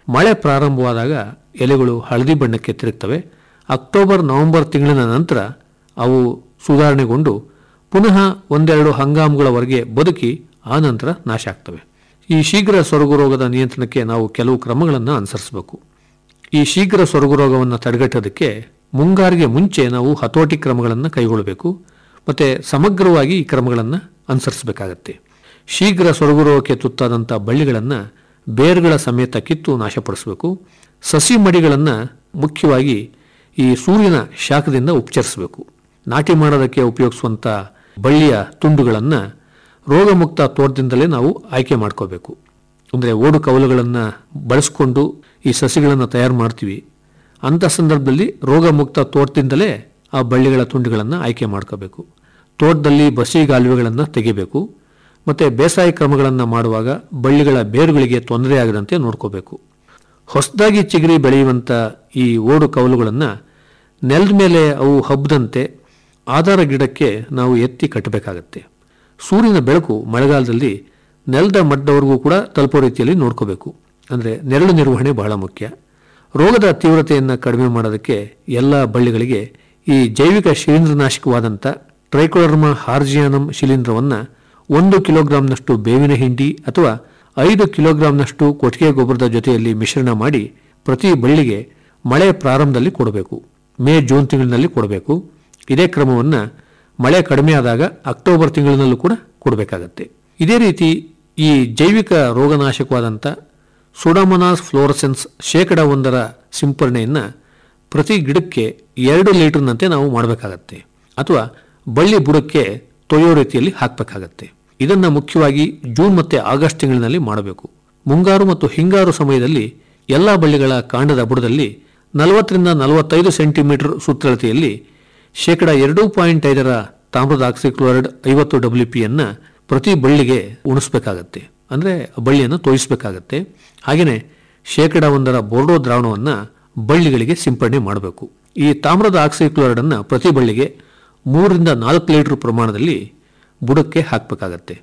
ಮಳೆ ಪ್ರಾರಂಭವಾದಾಗ ಎಲೆಗಳು ಹಳದಿ ಬಣ್ಣಕ್ಕೆ ತಿರುಗ್ತವೆ ಅಕ್ಟೋಬರ್ ನವೆಂಬರ್ ತಿಂಗಳಿನ ನಂತರ ಅವು ಸುಧಾರಣೆಗೊಂಡು ಪುನಃ ಒಂದೆರಡು ಹಂಗಾಮುಗಳವರೆಗೆ ಬದುಕಿ ಆ ನಂತರ ನಾಶ ಆಗ್ತವೆ ಈ ಶೀಘ್ರ ಸೊರಗು ರೋಗದ ನಿಯಂತ್ರಣಕ್ಕೆ ನಾವು ಕೆಲವು ಕ್ರಮಗಳನ್ನು ಅನುಸರಿಸಬೇಕು ಈ ಶೀಘ್ರ ಸೊರಗು ರೋಗವನ್ನು ತಡೆಗಟ್ಟೋದಕ್ಕೆ ಮುಂಗಾರಿಗೆ ಮುಂಚೆ ನಾವು ಹತೋಟಿ ಕ್ರಮಗಳನ್ನು ಕೈಗೊಳ್ಳಬೇಕು ಮತ್ತು ಸಮಗ್ರವಾಗಿ ಈ ಕ್ರಮಗಳನ್ನು ಅನುಸರಿಸಬೇಕಾಗತ್ತೆ ಶೀಘ್ರ ಸೊರಗು ರೋಗಕ್ಕೆ ತುತ್ತಾದಂಥ ಬಳ್ಳಿಗಳನ್ನು ಬೇರುಗಳ ಸಮೇತ ಕಿತ್ತು ನಾಶಪಡಿಸಬೇಕು ಸಸಿ ಮಡಿಗಳನ್ನು ಮುಖ್ಯವಾಗಿ ಈ ಸೂರ್ಯನ ಶಾಖದಿಂದ ಉಪಚರಿಸಬೇಕು ನಾಟಿ ಮಾಡೋದಕ್ಕೆ ಉಪಯೋಗಿಸುವಂಥ ಬಳ್ಳಿಯ ತುಂಡುಗಳನ್ನು ರೋಗಮುಕ್ತ ತೋಟದಿಂದಲೇ ನಾವು ಆಯ್ಕೆ ಮಾಡ್ಕೋಬೇಕು ಅಂದರೆ ಓಡು ಕವಲುಗಳನ್ನು ಬಳಸ್ಕೊಂಡು ಈ ಸಸಿಗಳನ್ನು ತಯಾರು ಮಾಡ್ತೀವಿ ಅಂಥ ಸಂದರ್ಭದಲ್ಲಿ ರೋಗಮುಕ್ತ ತೋಟದಿಂದಲೇ ಆ ಬಳ್ಳಿಗಳ ತುಂಡುಗಳನ್ನು ಆಯ್ಕೆ ಮಾಡ್ಕೋಬೇಕು ತೋಟದಲ್ಲಿ ಬಸಿಗಾಲುವೆಗಳನ್ನು ತೆಗಿಬೇಕು ಮತ್ತು ಬೇಸಾಯ ಕ್ರಮಗಳನ್ನು ಮಾಡುವಾಗ ಬಳ್ಳಿಗಳ ಬೇರುಗಳಿಗೆ ತೊಂದರೆ ಆಗದಂತೆ ನೋಡ್ಕೋಬೇಕು ಹೊಸದಾಗಿ ಚಿಗುರಿ ಬೆಳೆಯುವಂಥ ಈ ಓಡು ಕವಲುಗಳನ್ನು ನೆಲದ ಮೇಲೆ ಅವು ಹಬ್ಬದಂತೆ ಆಧಾರ ಗಿಡಕ್ಕೆ ನಾವು ಎತ್ತಿ ಕಟ್ಟಬೇಕಾಗತ್ತೆ ಸೂರ್ಯನ ಬೆಳಕು ಮಳೆಗಾಲದಲ್ಲಿ ನೆಲದ ಮಟ್ಟದವರೆಗೂ ಕೂಡ ತಲುಪೋ ರೀತಿಯಲ್ಲಿ ನೋಡ್ಕೋಬೇಕು ಅಂದರೆ ನೆರಳು ನಿರ್ವಹಣೆ ಬಹಳ ಮುಖ್ಯ ರೋಗದ ತೀವ್ರತೆಯನ್ನು ಕಡಿಮೆ ಮಾಡೋದಕ್ಕೆ ಎಲ್ಲ ಬಳ್ಳಿಗಳಿಗೆ ಈ ಜೈವಿಕ ಶಿಲೀಂಧ್ರನಾಶಕವಾದಂಥ ಟ್ರೈಕೋಡರ್ಮಾ ಹಾರ್ಜಿಯಾನಮ್ ಶಿಲೀಂಧ್ರವನ್ನು ಒಂದು ಕಿಲೋಗ್ರಾಂನಷ್ಟು ಬೇವಿನ ಹಿಂಡಿ ಅಥವಾ ಐದು ಕಿಲೋಗ್ರಾಂನಷ್ಟು ಕೊಟ್ಟಿಗೆ ಗೊಬ್ಬರದ ಜೊತೆಯಲ್ಲಿ ಮಿಶ್ರಣ ಮಾಡಿ ಪ್ರತಿ ಬಳ್ಳಿಗೆ ಮಳೆ ಪ್ರಾರಂಭದಲ್ಲಿ ಕೊಡಬೇಕು ಮೇ ಜೂನ್ ತಿಂಗಳಿನಲ್ಲಿ ಕೊಡಬೇಕು ಇದೇ ಕ್ರಮವನ್ನು ಮಳೆ ಕಡಿಮೆ ಆದಾಗ ಅಕ್ಟೋಬರ್ ತಿಂಗಳಿನಲ್ಲೂ ಕೂಡ ಕೊಡಬೇಕಾಗತ್ತೆ ಇದೇ ರೀತಿ ಈ ಜೈವಿಕ ರೋಗನಾಶಕವಾದಂಥ ಸುಡಮನಾಸ್ ಫ್ಲೋರಸೆನ್ಸ್ ಶೇಕಡ ಒಂದರ ಸಿಂಪರಣೆಯನ್ನು ಪ್ರತಿ ಗಿಡಕ್ಕೆ ಎರಡು ಲೀಟರ್ನಂತೆ ನಾವು ಮಾಡಬೇಕಾಗತ್ತೆ ಅಥವಾ ಬಳ್ಳಿ ಬುಡಕ್ಕೆ ತೊಯ್ಯೋ ರೀತಿಯಲ್ಲಿ ಹಾಕಬೇಕಾಗತ್ತೆ ಇದನ್ನು ಮುಖ್ಯವಾಗಿ ಜೂನ್ ಮತ್ತು ಆಗಸ್ಟ್ ತಿಂಗಳಿನಲ್ಲಿ ಮಾಡಬೇಕು ಮುಂಗಾರು ಮತ್ತು ಹಿಂಗಾರು ಸಮಯದಲ್ಲಿ ಎಲ್ಲ ಬಳ್ಳಿಗಳ ಕಾಂಡದ ಬುಡದಲ್ಲಿ ನಲವತ್ತರಿಂದ ನಲವತ್ತೈದು ಸೆಂಟಿಮೀಟರ್ ಸುತ್ತಳತೆಯಲ್ಲಿ ಶೇಕಡ ಎರಡು ಪಾಯಿಂಟ್ ಐದರ ತಾಮ್ರದ ಆಕ್ಸಿಕ್ಲೋರೈಡ್ ಐವತ್ತು ಡಬ್ಲ್ಯೂ ಪಿಯನ್ನು ಪ್ರತಿ ಬಳ್ಳಿಗೆ ಉಣಿಸ್ಬೇಕಾಗತ್ತೆ ಅಂದರೆ ಬಳ್ಳಿಯನ್ನು ತೋಯಿಸಬೇಕಾಗತ್ತೆ ಹಾಗೆಯೇ ಶೇಕಡ ಒಂದರ ಬೋರ್ಡೋ ದ್ರಾವಣವನ್ನು ಬಳ್ಳಿಗಳಿಗೆ ಸಿಂಪಡಣೆ ಮಾಡಬೇಕು ಈ ತಾಮ್ರದ ಆಕ್ಸಿಕ್ಲೋರೈಡನ್ನು ಪ್ರತಿ ಬಳ್ಳಿಗೆ ಮೂರರಿಂದ ನಾಲ್ಕು ಲೀಟರ್ ಪ್ರಮಾಣದಲ್ಲಿ ಬುಡಕ್ಕೆ ಹಾಕಬೇಕಾಗತ್ತೆ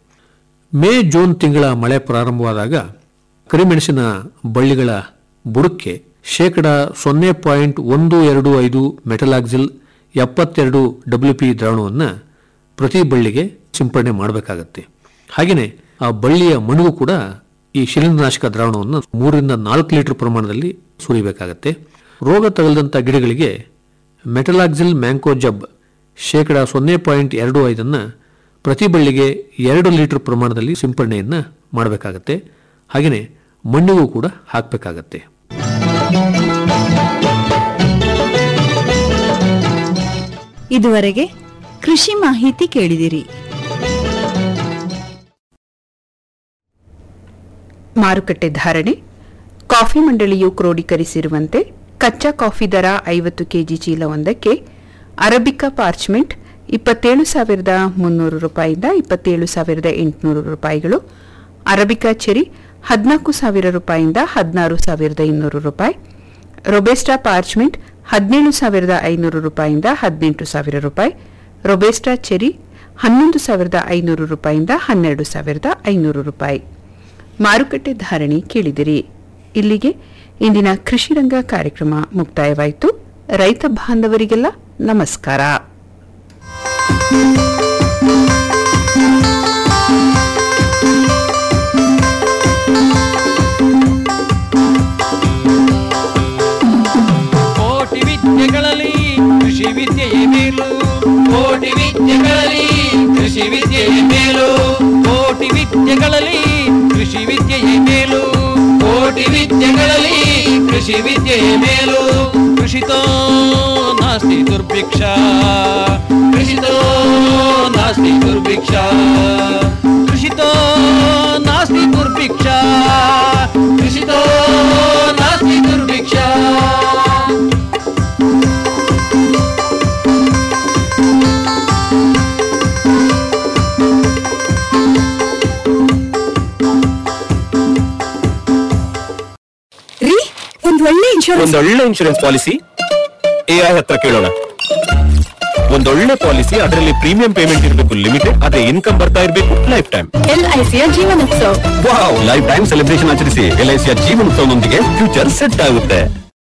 ಮೇ ಜೂನ್ ತಿಂಗಳ ಮಳೆ ಪ್ರಾರಂಭವಾದಾಗ ಕರಿಮೆಣಸಿನ ಬಳ್ಳಿಗಳ ಬುಡಕ್ಕೆ ಶೇಕಡ ಸೊನ್ನೆ ಪಾಯಿಂಟ್ ಒಂದು ಎರಡು ಐದು ಮೆಟಲಾಕ್ಸಿಲ್ ಎಪ್ಪತ್ತೆರಡು ಡಬ್ಲ್ಯೂ ಪಿ ದ್ರಾವಣವನ್ನು ಪ್ರತಿ ಬಳ್ಳಿಗೆ ಸಿಂಪಡಣೆ ಮಾಡಬೇಕಾಗತ್ತೆ ಹಾಗೆಯೇ ಆ ಬಳ್ಳಿಯ ಮಣುಗು ಕೂಡ ಈ ಶಿಲೀಂಧ್ರನಾಶಕ ದ್ರಾವಣವನ್ನು ಮೂರರಿಂದ ನಾಲ್ಕು ಲೀಟರ್ ಪ್ರಮಾಣದಲ್ಲಿ ಸುರಿಬೇಕಾಗತ್ತೆ ರೋಗ ತಗಲದಂಥ ಗಿಡಗಳಿಗೆ ಮೆಟಲಾಕ್ಸಿಲ್ ಮ್ಯಾಂಕೋಜಬ್ ಶೇಕಡ ಸೊನ್ನೆ ಪಾಯಿಂಟ್ ಎರಡು ಐದನ್ನು ಪ್ರತಿ ಬಳ್ಳಿಗೆ ಎರಡು ಲೀಟರ್ ಪ್ರಮಾಣದಲ್ಲಿ ಸಿಂಪಡಣೆಯನ್ನು ಮಾಡಬೇಕಾಗತ್ತೆ ಹಾಗೆಯೇ ಮಣ್ಣಿಗೂ ಕೂಡ ಹಾಕಬೇಕಾಗತ್ತೆ ಇದುವರೆಗೆ ಕೃಷಿ ಮಾಹಿತಿ ಕೇಳಿದಿರಿ ಮಾರುಕಟ್ಟೆ ಧಾರಣೆ ಕಾಫಿ ಮಂಡಳಿಯು ಕ್ರೋಢೀಕರಿಸಿರುವಂತೆ ಕಚ್ಚಾ ಕಾಫಿ ದರ ಐವತ್ತು ಕೆಜಿ ಚೀಲವೊಂದಕ್ಕೆ ಅರಬಿಕಾ ಪಾರ್ಚ್ಮೆಂಟ್ ಇಪ್ಪತ್ತೇಳು ಸಾವಿರದ ಮುನ್ನೂರು ರೂಪಾಯಿಯಿಂದ ಇಪ್ಪತ್ತೇಳು ಸಾವಿರದ ಎಂಟುನೂರು ರೂಪಾಯಿಗಳು ಅರಬಿಕಾ ಚೆರಿ ಹದಿನಾಲ್ಕು ಸಾವಿರ ರೂಪಾಯಿಯಿಂದ ಹದಿನಾರು ಸಾವಿರದ ಇನ್ನೂರು ರೂಪಾಯಿ ರೊಬೆಸ್ಟಾ ಪಾರ್ಚ್ಮೆಂಟ್ ಹದಿನೇಳು ಸಾವಿರದ ಐನೂರು ರೂಪಾಯಿಯಿಂದ ಹದಿನೆಂಟು ಸಾವಿರ ರೂಪಾಯಿ ರೊಬೆಸ್ಟಾ ಚೆರಿ ಹನ್ನೊಂದು ಸಾವಿರದ ಐನೂರು ರೂಪಾಯಿಯಿಂದ ಹನ್ನೆರಡು ಸಾವಿರದ ಐನೂರು ರೂಪಾಯಿ ಮಾರುಕಟ್ಟೆ ಧಾರಣೆ ಕೇಳಿದಿರಿ ಇಲ್ಲಿಗೆ ಇಂದಿನ ಕೃಷಿ ರಂಗ ಕಾರ್ಯಕ್ರಮ ಮುಕ್ತಾಯವಾಯಿತು ರೈತ ಬಾಂಧವರಿಗೆಲ್ಲ ನಮಸ್ಕಾರ ಕೋಟಿ ವಿದ್ಯೆಗಳಲ್ಲಿ ಕೃಷಿ ವಿದ್ಯೆಯೇ ಮೇಲು ಕೋಟಿ ವಿದ್ಯೆಗಳಲ್ಲಿ ಕೃಷಿ ವಿದ್ಯೆಯೇ ಮೇಲು ಕೋಟಿ ವಿದ್ಯೆಗಳಲ್ಲಿ ಕೃಷಿ ವಿದ್ಯೆಯೇ ಮೇಲು ಕೋಟಿ ವಿದ್ಯೆಗಳಲ್ಲಿ ಕೃಷಿ ವಿದ್ಯೆಯೇ ಮೇಲು ಕೃಷಿತೋ ನಾಸ್ತಿ ದುರ್ಭಿಕ್ಷ ಕೃಷಿತೋ ನಾಸ್ತಿ ದುರ್ಭಿಕ್ಷ ಕೃಷಿತೋ ನಾಸ್ತಿ ದುರ್ಭಿಕ್ಷ ಕೃಷಿತೋ ನಾಸ್ತಿ ದುರ್ಭಿಕ್ಷ ರೀ ಒಂದ್ ಒಳ್ಳೆ ಇನ್ಶೂರೆನ್ಸ್ ಒಂದೊಳ್ಳೆ ಇನ್ಶೂರೆನ್ಸ್ ಪಾಲಿಸಿ ಎ ಐ ಹತ್ರ ಕೇಳೋಣ ಒಂದೊಳ್ಳೆ ಪಾಲಿಸಿ ಅದರಲ್ಲಿ ಪ್ರೀಮಿಯಂ ಪೇಮೆಂಟ್ ಇರಬೇಕು ಲಿಮಿಟೆಡ್ ಅದೇ ಇನ್ಕಮ್ ಬರ್ತಾ ಇರಬೇಕು ಲೈಫ್ ಟೈಮ್ ಎಲ್ಐಸಿಯ ಜೀವನೋತ್ಸವ ವಾವ್ ಲೈಫ್ ಟೈಮ್ ಸೆಲೆಬ್ರೇಷನ್ ಆಚರಿಸಿ ಎಲ್ಐಸಿಯ ಜೀವನೋತ್ಸವದೊಂದಿಗೆ ಫ್ಯೂಚರ್ ಸೆಟ್ ಆಗುತ್ತೆ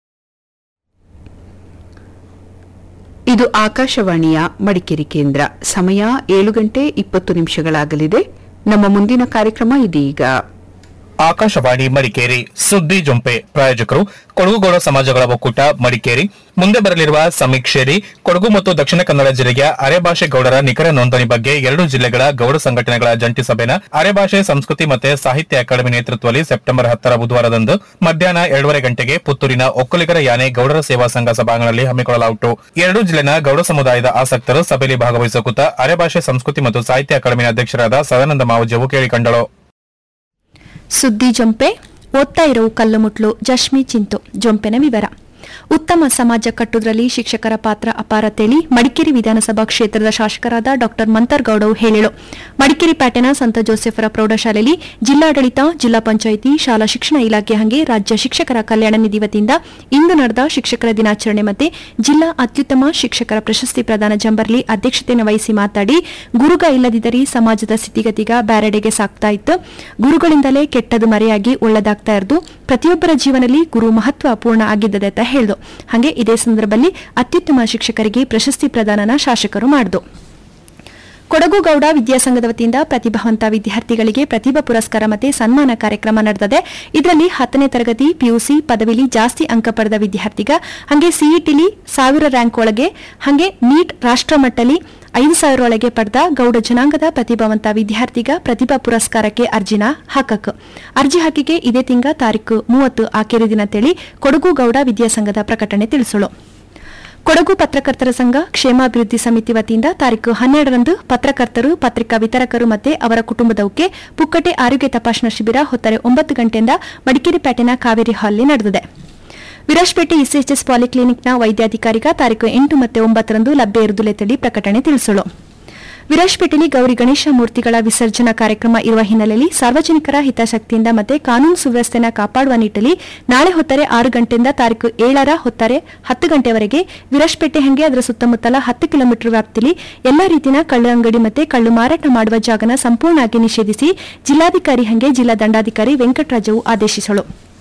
ಇದು ಆಕಾಶವಾಣಿಯ ಮಡಿಕೇರಿ ಕೇಂದ್ರ ಸಮಯ ಏಳು ಗಂಟೆ ಇಪ್ಪತ್ತು ನಿಮಿಷಗಳಾಗಲಿದೆ ನಮ್ಮ ಮುಂದಿನ ಕಾರ್ಯಕ್ರಮ ಇದೀಗ ಆಕಾಶವಾಣಿ ಮಡಿಕೇರಿ ಸುದ್ದಿ ಜೊಂಪೆ ಪ್ರಾಯೋಜಕರು ಕೊಡಗುಗೌಡ ಸಮಾಜಗಳ ಒಕ್ಕೂಟ ಮಡಿಕೇರಿ ಮುಂದೆ ಬರಲಿರುವ ಸಮೀಕ್ಷೆಯಲ್ಲಿ ಕೊಡಗು ಮತ್ತು ದಕ್ಷಿಣ ಕನ್ನಡ ಜಿಲ್ಲೆಯ ಅರೆಭಾಷೆ ಗೌಡರ ನಿಖರ ನೋಂದಣಿ ಬಗ್ಗೆ ಎರಡು ಜಿಲ್ಲೆಗಳ ಗೌಡ ಸಂಘಟನೆಗಳ ಜಂಟಿ ಸಭೆನ ಅರೆಭಾಷೆ ಸಂಸ್ಕೃತಿ ಮತ್ತೆ ಸಾಹಿತ್ಯ ಅಕಾಡೆಮಿ ನೇತೃತ್ವದಲ್ಲಿ ಸೆಪ್ಟೆಂಬರ್ ಹತ್ತರ ಬುಧವಾರದಂದು ಮಧ್ಯಾಹ್ನ ಎರಡೂವರೆ ಗಂಟೆಗೆ ಪುತ್ತೂರಿನ ಒಕ್ಕಲಿಗರ ಯಾನೆ ಗೌಡರ ಸೇವಾ ಸಂಘ ಸಭಾಂಗಣದಲ್ಲಿ ಹಮ್ಮಿಕೊಳ್ಳಲಾಯಿತು ಎರಡು ಜಿಲ್ಲೆನ ಗೌಡ ಸಮುದಾಯದ ಆಸಕ್ತರು ಸಭೆಯಲ್ಲಿ ಭಾಗವಹಿಸುತ್ತ ಅರೆಭಾಷೆ ಸಂಸ್ಕೃತಿ ಮತ್ತು ಸಾಹಿತ್ಯ ಅಕಾಡೆಮಿ ಅಧ್ಯಕ್ಷರಾದ ಸದಾನಂದ ಮಾವಜವು ಕೇಳಿಕೊಂಡಳು ಸುದ್ದಿ ಜೊಂಪೆ ಓದ್ತಾ ಇರೋ ಕಲ್ಲು ಮುಟ್ಲು ಜಶ್ಮಿ ಚಿಂತು ಜೊಂಪೆನ ವಿವರ ಉತ್ತಮ ಸಮಾಜ ಕಟ್ಟುವುದರಲ್ಲಿ ಶಿಕ್ಷಕರ ಪಾತ್ರ ಅಪಾರ ತೇಳಿ ಮಡಿಕೇರಿ ವಿಧಾನಸಭಾ ಕ್ಷೇತ್ರದ ಶಾಸಕರಾದ ಡಾ ಮಂತರ್ಗೌಡವು ಹೇಳಿಳು ಮಡಿಕೇರಿ ಪ್ಯಾಟೆನ ಸಂತ ಜೋಸೆಫರ ಪ್ರೌಢಶಾಲೆಯಲ್ಲಿ ಜಿಲ್ಲಾಡಳಿತ ಜಿಲ್ಲಾ ಪಂಚಾಯಿತಿ ಶಾಲಾ ಶಿಕ್ಷಣ ಇಲಾಖೆ ಹಾಗೆ ರಾಜ್ಯ ಶಿಕ್ಷಕರ ಕಲ್ಯಾಣ ನಿಧಿ ವತಿಯಿಂದ ಇಂದು ನಡೆದ ಶಿಕ್ಷಕರ ದಿನಾಚರಣೆ ಮತ್ತೆ ಜಿಲ್ಲಾ ಅತ್ಯುತ್ತಮ ಶಿಕ್ಷಕರ ಪ್ರಶಸ್ತಿ ಪ್ರದಾನ ಜಂಬರ್ಲಿ ಅಧ್ಯಕ್ಷತೆಯನ್ನು ವಹಿಸಿ ಮಾತಾಡಿ ಗುರುಗ ಇಲ್ಲದಿದ್ದರೆ ಸಮಾಜದ ಸ್ಥಿತಿಗತಿಗ ಬ್ಯಾರೆಡೆಗೆ ಸಾಕ್ತಾ ಇತ್ತು ಗುರುಗಳಿಂದಲೇ ಕೆಟ್ಟದು ಮರೆಯಾಗಿ ಒಳ್ಳೆದಾಗ್ತಾ ಇರೋದು ಪ್ರತಿಯೊಬ್ಬರ ಜೀವನದಲ್ಲಿ ಗುರು ಮಹತ್ವ ಪೂರ್ಣ ಆಗಿದ್ದದೆ ಅಂತ ಹೇಳಿದು ಹಾಗೆ ಇದೇ ಸಂದರ್ಭದಲ್ಲಿ ಅತ್ಯುತ್ತಮ ಶಿಕ್ಷಕರಿಗೆ ಪ್ರಶಸ್ತಿ ಪ್ರದಾನನ ಶಾಸಕರು ಮಾಡಿದು ಕೊಡಗು ಗೌಡ ವಿದ್ಯಾಸಂಘದ ವತಿಯಿಂದ ಪ್ರತಿಭಾವಂತ ವಿದ್ಯಾರ್ಥಿಗಳಿಗೆ ಪ್ರತಿಭಾ ಪುರಸ್ಕಾರ ಮತ್ತೆ ಸನ್ಮಾನ ಕಾರ್ಯಕ್ರಮ ನಡೆದಿದೆ ಇದರಲ್ಲಿ ಹತ್ತನೇ ತರಗತಿ ಪಿಯುಸಿ ಪದವಿಲಿ ಜಾಸ್ತಿ ಅಂಕ ಪಡೆದ ವಿದ್ಯಾರ್ಥಿಗ ಹಾಗೆ ಸಿಇಟಿಲಿ ಸಾವಿರ ರ್ಯಾಂಕ್ ಒಳಗೆ ಹಾಗೆ ನೀಟ್ ರಾಷ್ಟ್ರಮಟ್ಟಲಿ ಐದು ಸಾವಿರ ಒಳಗೆ ಪಡೆದ ಗೌಡ ಜನಾಂಗದ ಪ್ರತಿಭಾವಂತ ವಿದ್ಯಾರ್ಥಿಗ ಪ್ರತಿಭಾ ಪುರಸ್ಕಾರಕ್ಕೆ ಅರ್ಜಿನ ಹಾಕಕ್ ಅರ್ಜಿ ಹಾಕಿಗೆ ಇದೇ ತಿಂಗ ತಾರೀಕು ಮೂವತ್ತು ಆಖರಿ ದಿನ ತೇಳಿ ಕೊಡಗು ಗೌಡ ವಿದ್ಯಾಸಂಘದ ಪ್ರಕಟಣೆ ತಿಳಿಸಲು ಕೊಡಗು ಪತ್ರಕರ್ತರ ಸಂಘ ಕ್ಷೇಮಾಭಿವೃದ್ಧಿ ಸಮಿತಿ ವತಿಯಿಂದ ತಾರೀಕು ಹನ್ನೆರಡರಂದು ಪತ್ರಕರ್ತರು ಪತ್ರಿಕಾ ವಿತರಕರು ಮತ್ತೆ ಅವರ ಕುಟುಂಬದವಕ್ಕೆ ಪುಕ್ಕಟೆ ಆರೋಗ್ಯ ತಪಾಸಣಾ ಶಿಬಿರ ಹೊತ್ತರೆ ಒಂಬತ್ತು ಗಂಟೆಯಿಂದ ಮಡಿಕೇರಿ ಪೇಟೆನ ಕಾವೇರಿ ಹಾಲ್ನಲ್ಲಿ ನಡೆದಿದೆ ವಿರಾಜ್ಪೇಟೆ ಇಸಿಎಚ್ಎಸ್ ಪಾಲಿಕ್ಲಿನಿಕ್ನ ವೈದ್ಯಾಧಿಕಾರಿಗ ತಾರೀಕು ಎಂಟು ಮತ್ತು ಒಂಬತ್ತರಂದು ಲಭ್ಯ ಇರುದುಲೆ ತಳಿ ಪ್ರಕಟಣೆ ತಿಳಿಸಲು ವಿರಾಜ್ಪೇಟೆಯಲ್ಲಿ ಗೌರಿ ಗಣೇಶ ಮೂರ್ತಿಗಳ ವಿಸರ್ಜನಾ ಕಾರ್ಯಕ್ರಮ ಇರುವ ಹಿನ್ನೆಲೆಯಲ್ಲಿ ಸಾರ್ವಜನಿಕರ ಹಿತಾಸಕ್ತಿಯಿಂದ ಮತ್ತೆ ಕಾನೂನು ಸುವ್ಯವಸ್ಥೆನ ಕಾಪಾಡುವ ನಿಟ್ಟಲ್ಲಿ ನಾಳೆ ಹೊತ್ತರೆ ಆರು ಗಂಟೆಯಿಂದ ತಾರೀಕು ಏಳರ ಹೊತ್ತರೆ ಹತ್ತು ಗಂಟೆವರೆಗೆ ವಿರಾಜ್ಪೇಟೆ ಹಂಗೆ ಅದರ ಸುತ್ತಮುತ್ತಲ ಹತ್ತು ಕಿಲೋಮೀಟರ್ ವ್ಯಾಪ್ತಿಯಲ್ಲಿ ಎಲ್ಲಾ ರೀತಿಯ ಕಳ್ಳು ಅಂಗಡಿ ಮತ್ತೆ ಕಳ್ಳು ಮಾರಾಟ ಮಾಡುವ ಜಾಗನ ಸಂಪೂರ್ಣವಾಗಿ ನಿಷೇಧಿಸಿ ಜಿಲ್ಲಾಧಿಕಾರಿ ಹಂಗೆ ಜಿಲ್ಲಾ ದಂಡಾಧಿಕಾರಿ ವೆಂಕಟರಾಜವು ಆದೇಶಿಸಲು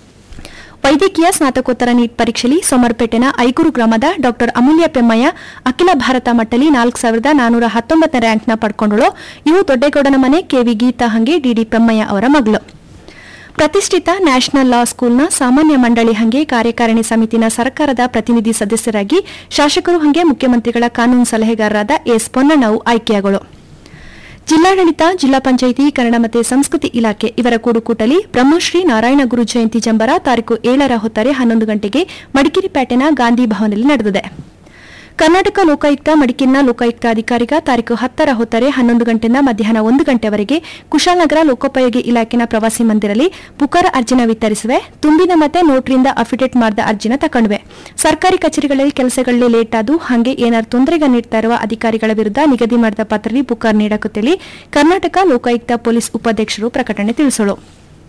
ವೈದ್ಯಕೀಯ ಸ್ನಾತಕೋತ್ತರ ನೀಟ್ ಪರೀಕ್ಷೆಯಲ್ಲಿ ಸೋಮರ್ಪೇಟೆನ ಐಗೂರು ಗ್ರಾಮದ ಡಾ ಅಮೂಲ್ಯ ಪೆಮ್ಮಯ್ಯ ಅಖಿಲ ಭಾರತ ಮಟ್ಟಲಿ ನಾಲ್ಕು ಸಾವಿರದ ನಾನೂರ ಹತ್ತೊಂಬತ್ತನೇ ರ್ಯಾಂಕ್ನ ಪಡ್ಕೊಂಡಳು ಇವು ದೊಡ್ಡೇಗೌಡನ ಮನೆ ಕೆವಿ ಗೀತಾ ಹಂಗೆ ಡಿಡಿ ಪೆಮ್ಮಯ್ಯ ಅವರ ಮಗಳು ಪ್ರತಿಷ್ಠಿತ ನ್ಯಾಷನಲ್ ಲಾ ಸ್ಕೂಲ್ನ ಸಾಮಾನ್ಯ ಮಂಡಳಿ ಹಂಗೆ ಕಾರ್ಯಕಾರಿಣಿ ಸಮಿತಿನ ಸರ್ಕಾರದ ಪ್ರತಿನಿಧಿ ಸದಸ್ಯರಾಗಿ ಶಾಸಕರು ಹಂಗೆ ಮುಖ್ಯಮಂತ್ರಿಗಳ ಕಾನೂನು ಸಲಹೆಗಾರರಾದ ಎಸ್ ಪೊನ್ನಣ್ಣವು ಆಯ್ಕೆಯಾಗಳು ಜಿಲ್ಲಾಡಳಿತ ಜಿಲ್ಲಾ ಪಂಚಾಯಿತಿ ಕನ್ನಡ ಮತ್ತು ಸಂಸ್ಕೃತಿ ಇಲಾಖೆ ಇವರ ಕೂಡುಕೂಟಲಿ ಬ್ರಹ್ಮಶ್ರೀ ನಾರಾಯಣ ಗುರು ಜಯಂತಿ ಜಂಬರ ತಾರೀಕು ಏಳರ ಹೊತ್ತರೆ ಹನ್ನೊಂದು ಗಂಟೆಗೆ ಮಡಿಕೇರಿ ಪೇಟೆನ ಗಾಂಧಿ ಭವನದಲ್ಲಿ ನಡೆದಿದೆ ಕರ್ನಾಟಕ ಲೋಕಾಯುಕ್ತ ಮಡಿಕೇರಿನ ಲೋಕಾಯುಕ್ತ ಅಧಿಕಾರಿಗ ತಾರೀಕು ಹತ್ತರ ಹೊತ್ತರೆ ಹನ್ನೊಂದು ಗಂಟೆಯಿಂದ ಮಧ್ಯಾಹ್ನ ಒಂದು ಗಂಟೆವರೆಗೆ ಕುಶಾಲನಗರ ಲೋಕೋಪಯೋಗಿ ಇಲಾಖೆನ ಪ್ರವಾಸಿ ಮಂದಿರಲ್ಲಿ ಪುಕಾರ ಅರ್ಜಿನ ವಿತರಿಸುವೆ ತುಂಬಿದ ಮತ್ತೆ ನೋಟ್ರಿಂದ ಅಫಿಡೇಟ್ ಮಾಡಿದ ಅರ್ಜಿನ ತಕೊಂಡ್ವೆ ಸರ್ಕಾರಿ ಕಚೇರಿಗಳಲ್ಲಿ ಕೆಲಸಗಳಲ್ಲಿ ಲೇಟ್ ಆದು ಹಾಗೆ ಏನಾದ್ರು ತೊಂದರೆಗೆ ನೀಡ್ತಾ ಇರುವ ಅಧಿಕಾರಿಗಳ ವಿರುದ್ಧ ನಿಗದಿ ಮಾಡಿದ ಪತ್ರದಲ್ಲಿ ಪುಕಾರ್ ನೀಡಕುತ್ತೇಳಿ ಕರ್ನಾಟಕ ಲೋಕಾಯುಕ್ತ ಪೊಲೀಸ್ ಉಪಾಧ್ಯಕ್ಷರು ಪ್ರಕಟಣೆ ತಿಳಿಸಲು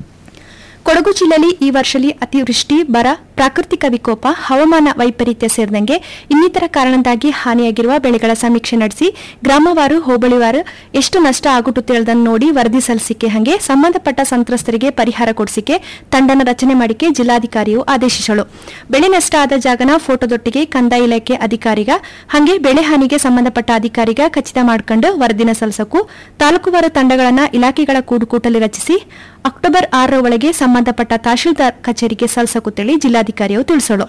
ಕೊಡಗು ಜಿಲ್ಲೆಯಲ್ಲಿ ಈ ವರ್ಷದಲ್ಲಿ ಅತಿವೃಷ್ಟಿ ಬರ ಪ್ರಾಕೃತಿಕ ವಿಕೋಪ ಹವಾಮಾನ ವೈಪರೀತ್ಯ ಸೇರಿದಂಗೆ ಇನ್ನಿತರ ಕಾರಣದಿಂದಾಗಿ ಹಾನಿಯಾಗಿರುವ ಬೆಳೆಗಳ ಸಮೀಕ್ಷೆ ನಡೆಸಿ ಗ್ರಾಮವಾರು ಹೋಬಳಿವಾರು ಎಷ್ಟು ನಷ್ಟ ಆಗುಟ್ಟುತ್ತಿರೋದನ್ನು ನೋಡಿ ವರದಿ ಸಲ್ಲಿಸಿಕೆ ಹಂಗೆ ಸಂಬಂಧಪಟ್ಟ ಸಂತ್ರಸ್ತರಿಗೆ ಪರಿಹಾರ ಕೊಡಿಸಿಕೆ ತಂಡನ ರಚನೆ ಮಾಡಿಕೆ ಜಿಲ್ಲಾಧಿಕಾರಿಯು ಆದೇಶಿಸಲು ಬೆಳೆ ನಷ್ಟ ಆದ ಜಾಗನ ಫೋಟೋದೊಟ್ಟಿಗೆ ಕಂದಾಯ ಇಲಾಖೆ ಅಧಿಕಾರಿಗ ಹಾಗೆ ಬೆಳೆ ಹಾನಿಗೆ ಸಂಬಂಧಪಟ್ಟ ಅಧಿಕಾರಿಗ ಖಚಿತ ಮಾಡಿಕೊಂಡು ವರದಿನ ಸಲ್ಲಿಸಕು ತಾಲೂಕುವಾರು ತಂಡಗಳನ್ನ ಇಲಾಖೆಗಳ ಕೂಡುಕೂಟಲ್ಲಿ ರಚಿಸಿ ಅಕ್ಟೋಬರ್ ಆರರ ಒಳಗೆ ಸಂಬಂಧಪಟ್ಟ ತಹಶೀಲ್ದಾರ್ ಕಚೇರಿಗೆ ಸಲ್ಲಿಸಕುತ್ತೇಳಿ ಜಿಲ್ಲಾಧಿಕಾರಿಯು ತಿಳಿಸಲು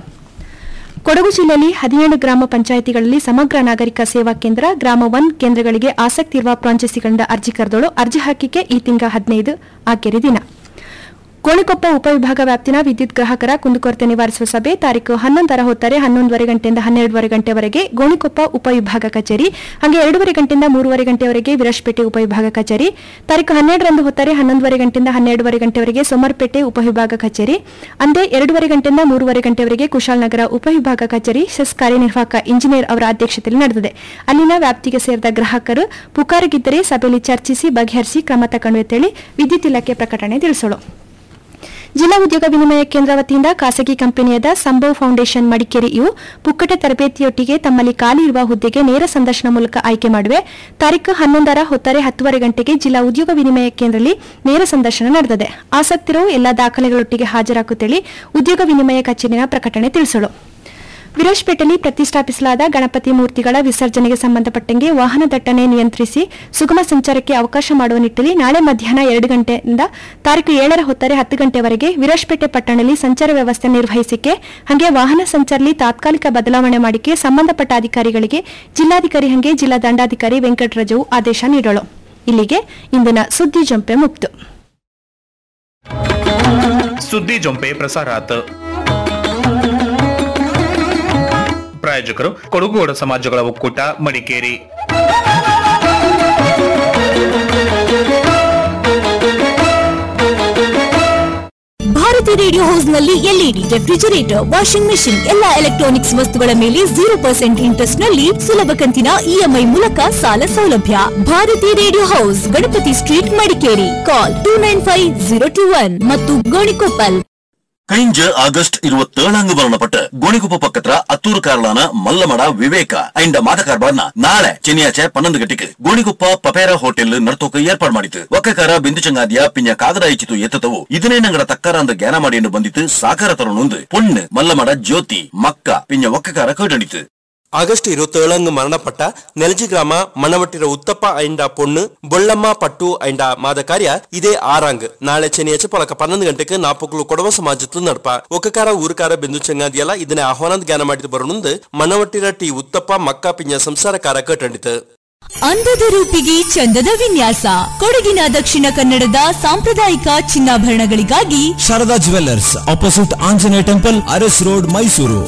ಕೊಡಗು ಜಿಲ್ಲೆಯಲ್ಲಿ ಹದಿನೇಳು ಗ್ರಾಮ ಪಂಚಾಯಿತಿಗಳಲ್ಲಿ ಸಮಗ್ರ ನಾಗರಿಕ ಸೇವಾ ಕೇಂದ್ರ ಗ್ರಾಮ ಒನ್ ಕೇಂದ್ರಗಳಿಗೆ ಆಸಕ್ತಿ ಇರುವ ಫ್ರಾಂಚೈಸಿಗಳಿಂದ ಅರ್ಜಿ ಕರೆದಳು ಅರ್ಜಿ ಹಾಕಿಕೆ ಈ ತಿಂಗಳ ಹದಿನೈದು ಆಕೆರೆ ದಿನ ಗೋಣಿಕೊಪ್ಪ ಉಪವಿಭಾಗ ವ್ಯಾಪ್ತಿನ ವಿದ್ಯುತ್ ಗ್ರಾಹಕರ ಕುಂದುಕೊರತೆ ನಿವಾರಿಸುವ ಸಭೆ ತಾರೀಕು ಹನ್ನೊಂದರ ಹೊತ್ತರೆ ಹನ್ನೊಂದುವರೆ ಗಂಟೆಯಿಂದ ಹನ್ನೆರಡುವರೆ ಗಂಟೆವರೆಗೆ ಗೋಣಿಕೊಪ್ಪ ಉಪವಿಭಾಗ ಕಚೇರಿ ಹಾಗೆ ಎರಡೂವರೆ ಗಂಟೆಯಿಂದ ಮೂರುವರೆ ಗಂಟೆವರೆಗೆ ವಿರಶ್ಪೇಟೆ ಉಪವಿಭಾಗ ಕಚೇರಿ ತಾರೀಕು ಹನ್ನೆರಡರಂದು ಹೊತ್ತರೆ ಹನ್ನೊಂದುವರೆ ಗಂಟೆಯಿಂದ ಹನ್ನೆರಡುವರೆ ಗಂಟೆವರೆಗೆ ಸೋಮರ್ಪೇಟೆ ಉಪವಿಭಾಗ ಕಚೇರಿ ಅಂದೇ ಎರಡೂವರೆ ಗಂಟೆಯಿಂದ ಮೂರುವರೆ ಗಂಟೆವರೆಗೆ ಕುಶಾಲನಗರ ಉಪವಿಭಾಗ ಕಚೇರಿ ಸೆಸ್ ಕಾರ್ಯನಿರ್ವಾಹಕ ಇಂಜಿನಿಯರ್ ಅವರ ಅಧ್ಯಕ್ಷತೆಯಲ್ಲಿ ನಡೆದಿದೆ ಅಲ್ಲಿನ ವ್ಯಾಪ್ತಿಗೆ ಸೇರಿದ ಗ್ರಾಹಕರು ಪುಕಾರಿಗಿದ್ದರೆ ಸಭೆಯಲ್ಲಿ ಚರ್ಚಿಸಿ ಬಗೆಹರಿಸಿ ಕ್ರಮ ತಗೊಂಡು ಅಂತೇಳಿ ವಿದ್ಯುತ್ ಇಲಾಖೆ ಪ್ರಕಟಣೆ ತಿಳಿಸಲು ಜಿಲ್ಲಾ ಉದ್ಯೋಗ ವಿನಿಮಯ ಕೇಂದ್ರ ವತಿಯಿಂದ ಖಾಸಗಿ ಕಂಪನಿಯಾದ ಸಂಭವ್ ಫೌಂಡೇಶನ್ ಮಡಿಕೇರಿ ಇವು ಪುಕ್ಕಟ ತರಬೇತಿಯೊಟ್ಟಿಗೆ ತಮ್ಮಲ್ಲಿ ಖಾಲಿ ಇರುವ ಹುದ್ದೆಗೆ ನೇರ ಸಂದರ್ಶನ ಮೂಲಕ ಆಯ್ಕೆ ಮಾಡುವೆ ತಾರೀಕು ಹನ್ನೊಂದರ ಹೊತ್ತಾರೆ ಹತ್ತುವರೆ ಗಂಟೆಗೆ ಜಿಲ್ಲಾ ಉದ್ಯೋಗ ವಿನಿಮಯ ಕೇಂದ್ರದಲ್ಲಿ ನೇರ ಸಂದರ್ಶನ ನಡೆದಿದೆ ಆಸಕ್ತಿರೋ ಎಲ್ಲಾ ದಾಖಲೆಗಳೊಟ್ಟಿಗೆ ಹಾಜರಾಗುತ್ತೇಳಿ ಉದ್ಯೋಗ ವಿನಿಮಯ ಕಚೇರಿನ ಪ್ರಕಟಣೆ ತಿಳಿಸಲು ವಿರಾಜ್ಪೇಟೆಯಲ್ಲಿ ಪ್ರತಿಷ್ಠಾಪಿಸಲಾದ ಗಣಪತಿ ಮೂರ್ತಿಗಳ ವಿಸರ್ಜನೆಗೆ ಸಂಬಂಧಪಟ್ಟಂಗೆ ವಾಹನ ದಟ್ಟಣೆ ನಿಯಂತ್ರಿಸಿ ಸುಗಮ ಸಂಚಾರಕ್ಕೆ ಅವಕಾಶ ಮಾಡುವ ನಿಟ್ಟಿನಲ್ಲಿ ನಾಳೆ ಮಧ್ಯಾಹ್ನ ಎರಡು ಗಂಟೆಯಿಂದ ತಾರೀಕು ಏಳರ ಹೊತ್ತರೆ ಹತ್ತು ಗಂಟೆವರೆಗೆ ವಿರಾಜ್ಪೇಟೆ ಪಟ್ಟಣದಲ್ಲಿ ಸಂಚಾರ ವ್ಯವಸ್ಥೆ ನಿರ್ವಹಿಸಿಕೆ ಹಾಗೆ ವಾಹನ ಸಂಚಾರದಲ್ಲಿ ತಾತ್ಕಾಲಿಕ ಬದಲಾವಣೆ ಮಾಡಿಕೆ ಸಂಬಂಧಪಟ್ಟ ಅಧಿಕಾರಿಗಳಿಗೆ ಜಿಲ್ಲಾಧಿಕಾರಿ ಹಾಗೆ ಜಿಲ್ಲಾ ದಂಡಾಧಿಕಾರಿ ವೆಂಕಟರಾಜು ಆದೇಶ ನೀಡಲು ಇಲ್ಲಿಗೆ ಇಂದಿನ ಸುದ್ದಿ ಜಂಪೆ ಮುಕ್ತು ಸುದ್ದಿ ಜೊಂಪೆ ಪ್ರಸಾರಾತ್ ಪ್ರಾಯೋಜಕರು ಕೊಡಗುಗೋಡ ಸಮಾಜಗಳ ಒಕ್ಕೂಟ ಮಡಿಕೇರಿ ಭಾರತಿ ರೇಡಿಯೋ ಹೌಸ್ ನಲ್ಲಿ ಎಲ್ಇಡಿ ರೆಫ್ರಿಜರೇಟರ್ ವಾಷಿಂಗ್ ಮೆಷಿನ್ ಎಲ್ಲಾ ಎಲೆಕ್ಟ್ರಾನಿಕ್ಸ್ ವಸ್ತುಗಳ ಮೇಲೆ ಜೀರೋ ಪರ್ಸೆಂಟ್ ಇಂಟ್ರೆಸ್ಟ್ ನಲ್ಲಿ ಸುಲಭ ಕಂತಿನ ಇಎಂಐ ಮೂಲಕ ಸಾಲ ಸೌಲಭ್ಯ Bharati radio house Ganapati street Madikeri call two nine five zero two one ಮತ್ತು ಗೋಣಿಕೊಪ್ಪಲ್ കഴിഞ്ഞ ആഗസ്റ്റ് ഇരുപത്തേഴാം മരണപ്പെട്ട് ഗോണിക്കുപ്പ പക്കത്ര അത്തൂർ കാരളാണ് മല്ലമട വിവേക അതിന്റെ മാതക്കാർബಾರ್ನ ನಾಳೆ ಚೆನ್ನಿಯಾಚೆ ಪನ್ನೊಂದು ಗಂಟೆಗೆ ಗೋಣಿಗುಪ್ಪ ಪಪೇರ ಹೋಟೆಲ್ ನರ್ತೋಕ ಏರ್ಪಾಡು ಮಾಡಿತು ಒಕ್ಕಕಾರ ಬಿಂದು ಚಂಗಾದಿಯ ಪಿಂಜ ಕಾಗದ ಇಚ್ಚಿತು ಎತ್ತತವು ಇದನ್ನೇ ನಂಗಡ ತಕ್ಕಾರ ಅಂದ ಜ್ಞಾನ ಮಾಡಿ ಬಂದಿತ್ತು ಸಾಕಾರ ತರುಣೊಂದು பொண்ணு மல்லமட ஜோதி மக்கா பிஞ்ச ஒக்கக்கார கேட்டடித்து ಆಗಸ್ಟ್ ഇരുപത്തേഴങ്ങ് മരണപ്പെട്ട നെൽജി ഗ്രാമ മണവട്ടിര ഉത്തപ്പ അയിണ്ട പൊണ്ണ് ബൊള്ളമ്മ പട്ടു അയിണ്ട മാതಕಾರ್ಯ ಇದೇ ಆರಾಂಗ್ ನಾಳೆ ಚೆನ್ನಿಯಚ ಪೊಲಕ ಪನ್ನೊಂದು ಗಂಟೆಗೆ ನಾಪುಕ್ಲು ಕೊಡವ ಸಮಾಜತ್ತು ನಡಪ ಒಕ್ಕಕಾರ ಊರುಕಾರ ಬಿಂದು ಚೆಂಗಾದಿಯಲ್ಲ ಇದನ್ನೇ ಆಹ್ವಾನದ ಜ್ಞಾನ ಮಾಡಿದ ಬರೋಣಂದು ಮಣವಟ್ಟಿರ ಟಿ ಉತ್ತಪ್ಪ ಮಕ್ಕ ಪಿಂಜ ಸಂಸಾರಕಾರ ಕಟ್ಟಂಡಿತು ಅಂದದ ರೂಪಿಗೆ ಚಂದದ ವಿನ್ಯಾಸ ಕೊಡಗಿನ ದಕ್ಷಿಣ ಕನ್ನಡದ ಸಾಂಪ್ರದಾಯಿಕ ಚಿನ್ನಾಭರಣಗಳಿಗಾಗಿ Sharada jewellers opposite Anjaneya temple Aras road Mysuru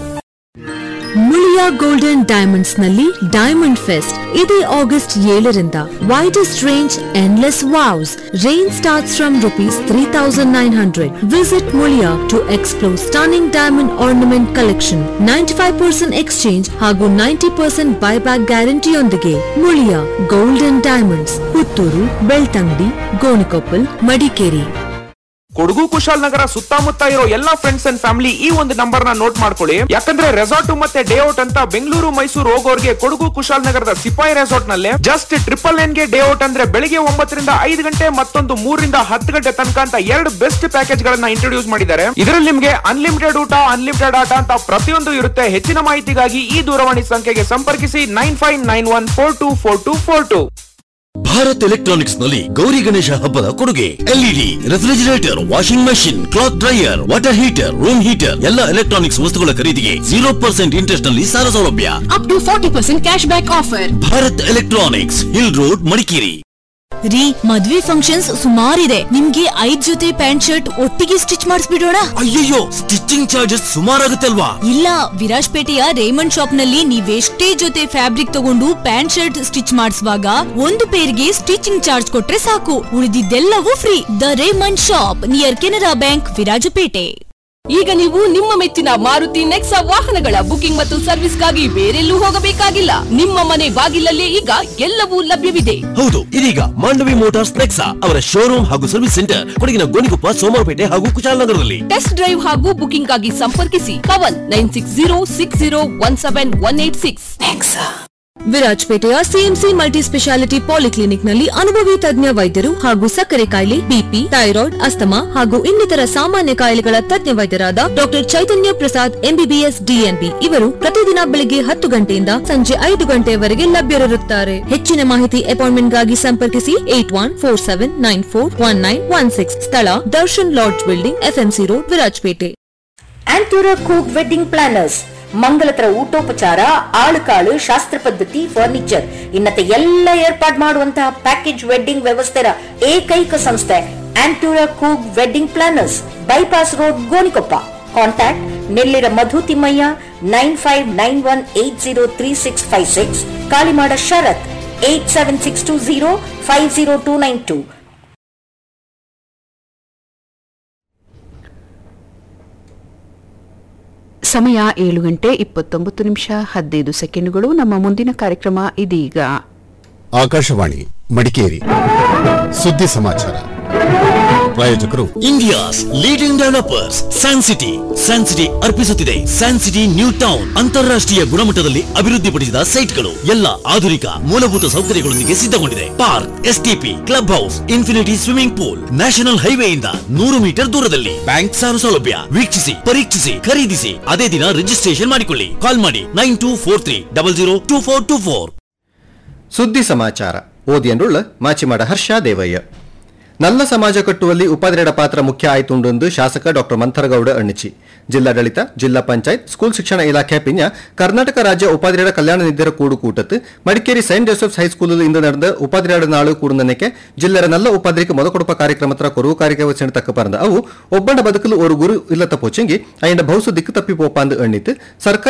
Muliya golden diamonds ನಲ್ಲಿ ಡೈಮಂಡ್ ಫೆಸ್ಟ್ ಇದೇ ಆಗಸ್ಟ್ ಏಳರಿಂದ widest range endless wows range starts from rupees three thousand nine hundred visit Muliya to explore stunning diamond ornament collection ninety five percent exchange ಹಾಗೂ ninety percent buyback ಗ್ಯಾರಂಟಿಯೊಂದಿಗೆ Muliya golden diamonds Puttur Belthangady Gonikoppal Madikeri Kodagu Kushalnagar ಸುತ್ತಮುತ್ತ ಇರೋ ಎಲ್ಲಾ friends and family ಈ ಒಂದು number ನ note ಮಾಡ್ಕೊಳ್ಳಿ ಯಾಕಂದ್ರೆ ರೆಸಾರ್ಟ್ ಮತ್ತೆ ಡೇ ಔಟ್ ಅಂತ ಬೆಂಗಳೂರು ಮೈಸೂರು ಹೋಗೋರ್ಗೆ ಕೊಡಗು ಕುಶಾಲನಗರದ ಸಿಪಾಯಿ ರೆಸಾರ್ಟ್ ನಲ್ಲಿ ಜಸ್ಟ್ ಟ್ರಿಪಲ್ ಎನ್ ಗೆ ಡೇ ಔಟ್ ಅಂದ್ರೆ ಬೆಳಿಗ್ಗೆ ಒಂಬತ್ತರಿಂದ ಐದು ಗಂಟೆ ಮತ್ತೊಂದು ಮೂರರಿಂದ ಹತ್ತು ಗಂಟೆ ತನಕ ಅಂತ ಎರಡು ಬೆಸ್ಟ್ ಪ್ಯಾಕೇಜ್ ಗಳನ್ನ ಇಂಟ್ರೊಡ್ಯೂಸ್ ಮಾಡಿದ್ದಾರೆ ಇದರಲ್ಲಿ ನಿಮ್ಗೆ ಅನ್ಲಿಮಿಟೆಡ್ ಊಟ ಅನ್ಲಿಮಿಟೆಡ್ ಆಟ ಅಂತ ಪ್ರತಿಯೊಂದು ಇರುತ್ತೆ ಹೆಚ್ಚಿನ ಮಾಹಿತಿಗಾಗಿ ಈ ದೂರವಾಣಿ ಸಂಖ್ಯೆಗೆ ಸಂಪರ್ಕಿಸಿ nine five nine one four two four two four two Bharat electronics ನಲ್ಲಿ ಗೌರಿ ಗಣೇಶ ಹಬ್ಬದ ಕೊಡುಗೆ LED refrigerator washing machine cloth dryer water heater room heater ಎಲ್ಲ ಎಲೆಕ್ಟ್ರಾನಿಕ್ಸ್ ವಸ್ತುಗಳ ಖರೀದಿಗೆ ಜೀರೋ ಪರ್ಸೆಂಟ್ ಇಂಟ್ರೆಸ್ಟ್ ನಲ್ಲಿ ಸಾಲ ಸೌಲಭ್ಯ up to forty percent cash back offer Bharat electronics hill road Madikeri ರೀ ಮದ್ವೆ ಫಂಕ್ಷನ್ಸ್ ಸುಮಾರಿದೆ ನಿಮ್ಗೆ ಐದ್ ಜೊತೆ ಪ್ಯಾಂಟ್ ಶರ್ಟ್ ಒಟ್ಟಿಗೆ ಸ್ಟಿಚ್ ಮಾಡಿಸ್ಬಿಡೋಣ ಅಯ್ಯಯ್ಯೋ ಸ್ಟಿಚಿಂಗ್ ಚಾರ್ಜಸ್ ಸುಮಾರಾಗುತ್ತೆ ಅಲ್ವಾ ಇಲ್ಲ ವಿರಾಜ್ಪೇಟೆಯ ರೇಮಂಡ್ ಶಾಪ್ ನಲ್ಲಿ ನೀವೆಷ್ಟೇ ಜೊತೆ ಫ್ಯಾಬ್ರಿಕ್ ತಗೊಂಡು ಪ್ಯಾಂಟ್ ಶರ್ಟ್ ಸ್ಟಿಚ್ ಮಾಡಿಸುವಾಗ ಒಂದು ಪೇರ್ಗೆ ಸ್ಟಿಚಿಂಗ್ ಚಾರ್ಜ್ ಕೊಟ್ರೆ ಸಾಕು ಉಳಿದಿದ್ದೆಲ್ಲವೂ free the Raymond shop near Canara bank Virajpet ಈಗ ನೀವು ನಿಮ್ಮ ಮೆಚ್ಚಿನ ಮಾರುತಿ ನೆಕ್ಸಾ ವಾಹನಗಳ ಬುಕಿಂಗ್ ಮತ್ತು ಸರ್ವಿಸ್ಗಾಗಿ ಬೇರೆಲ್ಲೂ ಹೋಗಬೇಕಾಗಿಲ್ಲ ನಿಮ್ಮ ಮನೆ ಬಾಗಿಲಲ್ಲೇ ಈಗ ಎಲ್ಲವೂ ಲಭ್ಯವಿದೆ ಹೌದು ಇದೀಗ ಮಾಂಡವಿ ಮೋಟಾರ್ಸ್ ನೆಕ್ಸಾ ಅವರ ಶೋರೂಮ್ ಹಾಗೂ ಸರ್ವಿಸ್ ಸೆಂಟರ್ ಕೊಡಗಿನ ಗೋಣಿಕೊಪ್ಪ ಸೋಮವಾರಪೇಟೆ ಹಾಗೂ ಕುಶಾಲನಗರದಲ್ಲಿ ಟೆಸ್ಟ್ ಡ್ರೈವ್ ಹಾಗೂ ಬುಕಿಂಗ್ ಆಗಿ ಸಂಪರ್ಕಿಸಿ Pavan nine six zero six zero one seven one eight six ವಿರಾಜ್ಪೇಟೆಯ ಸಿಎಂಸಿ ಮಲ್ಟಿ ಸ್ಪೆಷಾಲಿಟಿ ಪಾಲಿಕ್ಲಿನಿಕ್ ನಲ್ಲಿ ಅನುಭವಿ ತಜ್ಞ ವೈದ್ಯರು ಹಾಗೂ ಸಕ್ಕರೆ ಕಾಯಿಲೆ ಬಿಪಿ ಥೈರಾಯ್ಡ್ ಅಸ್ತಮಾ ಹಾಗೂ ಇನ್ನಿತರ ಸಾಮಾನ್ಯ ಕಾಯಿಲೆಗಳ ತಜ್ಞ ವೈದ್ಯರಾದ doctor Chaitanya Prasad MBBS DNB ಇವರು ಪ್ರತಿದಿನ ಬೆಳಿಗ್ಗೆ ಹತ್ತು ಗಂಟೆಯಿಂದ ಸಂಜೆ ಐದು ಗಂಟೆಯವರೆಗೆ ಲಭ್ಯರಿರುತ್ತಾರೆ ಹೆಚ್ಚಿನ ಮಾಹಿತಿ ಅಪಾಯಿಂಟ್ಮೆಂಟ್ಗಾಗಿ ಸಂಪರ್ಕಿಸಿ eight one four seven nine four one nine one six സ്ഥಳ Darshan lodge building FMC road Virajpet Antura ಕೂಕ್ ವೆಡ್ಡಿಂಗ್ ಪ್ಲಾನರ್ಸ್ ಮಂಗಲತರ ಊಟೋಪಚಾರ ಆಳುಕಾಳು ಶಾಸ್ತ್ರ ಪದ್ಧತಿ ಫರ್ನಿಚರ್ ಇನ್ನತೆ ಎಲ್ಲ ಏರ್ಪಾಡು ಮಾಡುವಂತಹ ಪ್ಯಾಕೇಜ್ ವೆಡ್ಡಿಂಗ್ ವ್ಯವಸ್ಥೆಯ ಏಕೈಕ ಸಂಸ್ಥೆ ಆಂಟೂರ ಕೂಗ್ wedding planners bypass road Gonikoppa contact Nellira Madhu Thimmaiah nine five nine one eight zero three six five six Kalimada Sharath eight seven six two zero five zero two nine two ಸಮಯ ಏಳು ಗಂಟೆ ಇಪ್ಪತ್ತೊಂಬತ್ತು ನಿಮಿಷ ಹದಿನೈದು ಸೆಕೆಂಡುಗಳು ನಮ್ಮ ಮುಂದಿನ ಕಾರ್ಯಕ್ರಮ ಇದೀಗ ಆಕಾಶವಾಣಿ ಮಡಿಕೇರಿ ಸುದ್ದಿ ಸಮಾಚಾರ ಪ್ರಾಯೋಜಕರು India's leading developers San City San City ಅರ್ಪಿಸುತ್ತಿದೆ ಸ್ಯಾನ್ ಸಿಟಿ ನ್ಯೂ ಟೌನ್ ಅಂತಾರಾಷ್ಟ್ರೀಯ ಗುಣಮಟ್ಟದಲ್ಲಿ ಅಭಿವೃದ್ಧಿಪಡಿಸಿದ ಸೈಟ್ಗಳು ಎಲ್ಲ ಆಧುನಿಕ ಮೂಲಭೂತ ಸೌಕರ್ಯಗಳೊಂದಿಗೆ ಸಿದ್ಧಗೊಂಡಿದೆ park STP club house infinity swimming pool national ಹೈವೇಯಿಂದ ನೂರು ಮೀಟರ್ ದೂರದಲ್ಲಿ ಬ್ಯಾಂಕ್ ಸಾಲ ಸೌಲಭ್ಯ ವೀಕ್ಷಿಸಿ ಪರೀಕ್ಷಿಸಿ ಖರೀದಿಸಿ ಅದೇ ದಿನ ರಿಜಿಸ್ಟ್ರೇಷನ್ ಮಾಡಿಕೊಳ್ಳಿ ಕಾಲ್ ಮಾಡಿ nine two four three double zero two four two four ಸುದ್ದಿ ಸಮಾಚಾರ ಓದಿಯನ್ನುಳ್ಳ ಮಾಚಿಮಾಡ ಹರ್ಷ ದೇವಯ್ಯ ನಲ್ಲ ಸಮಾಜ ಕಟ್ಟುವಲ್ಲಿ ಉಪಾಧ್ಯಕ್ಷರ ಪಾತ್ರ ಮುಖ್ಯ ಆಯ್ತುಂಡು ಎಂದು ಶಾಸಕ ಡಾಕ್ಟರ್ ಮಂಥರಗೌಡ ಅಣ್ಣಿಚಿ ಜಿಲ್ಲಾಡಳಿತ ಜಿಲ್ಲಾ ಪಂಚಾಯತ್ ಸ್ಕೂಲ್ ಶಿಕ್ಷಣ ಇಲಾಖೆ ಪಿನ್ಯ ಕರ್ನಾಟಕ ರಾಜ್ಯ ಉಪಾಧ್ಯಕ್ಷರ ಕಲ್ಯಾಣ ನಿಧಿರ ಕೂಡು ಕೂಟത്ത് ಮಡಿಕೇರಿ ಸೈಂಟ್ ಜೋಸೆಫ್ಸ್ ಹೈಸ್ಕೂಲಿൽ ಇಂದು ನಡೆದ ಉಪಾಧ್ಯಕ್ಷರ ನಾಳು കൂടുന്നതിനൊക്കെ ಜಿಲ್ಲರ ನಲ್ಲ ಉಪಾಧ್ಯಕ್ಷ ಮೊದ ಕೊಡುಪ ಕಾರ್ಯಕ್ರಮತ್ರ ಕೊರವು ಕಾರ್ಯಕ್ರಮ ತಕ್ಕ ಪರಂದ ಅವು ಒಬ್ಬನ ಬದುಕಲು ஒரு ಗುರು ಇಲ್ಲತ್ತ ಪೋಚಂಗಿ ಅಯ್ಯಂಡ ಬಹುಸು ದಿಕ್ಕು ತಪ್ಪಿ ಪೋಪಾಂದು ಎಣ್ಣಿತ್ತು ಸರ್ಕಾರಿ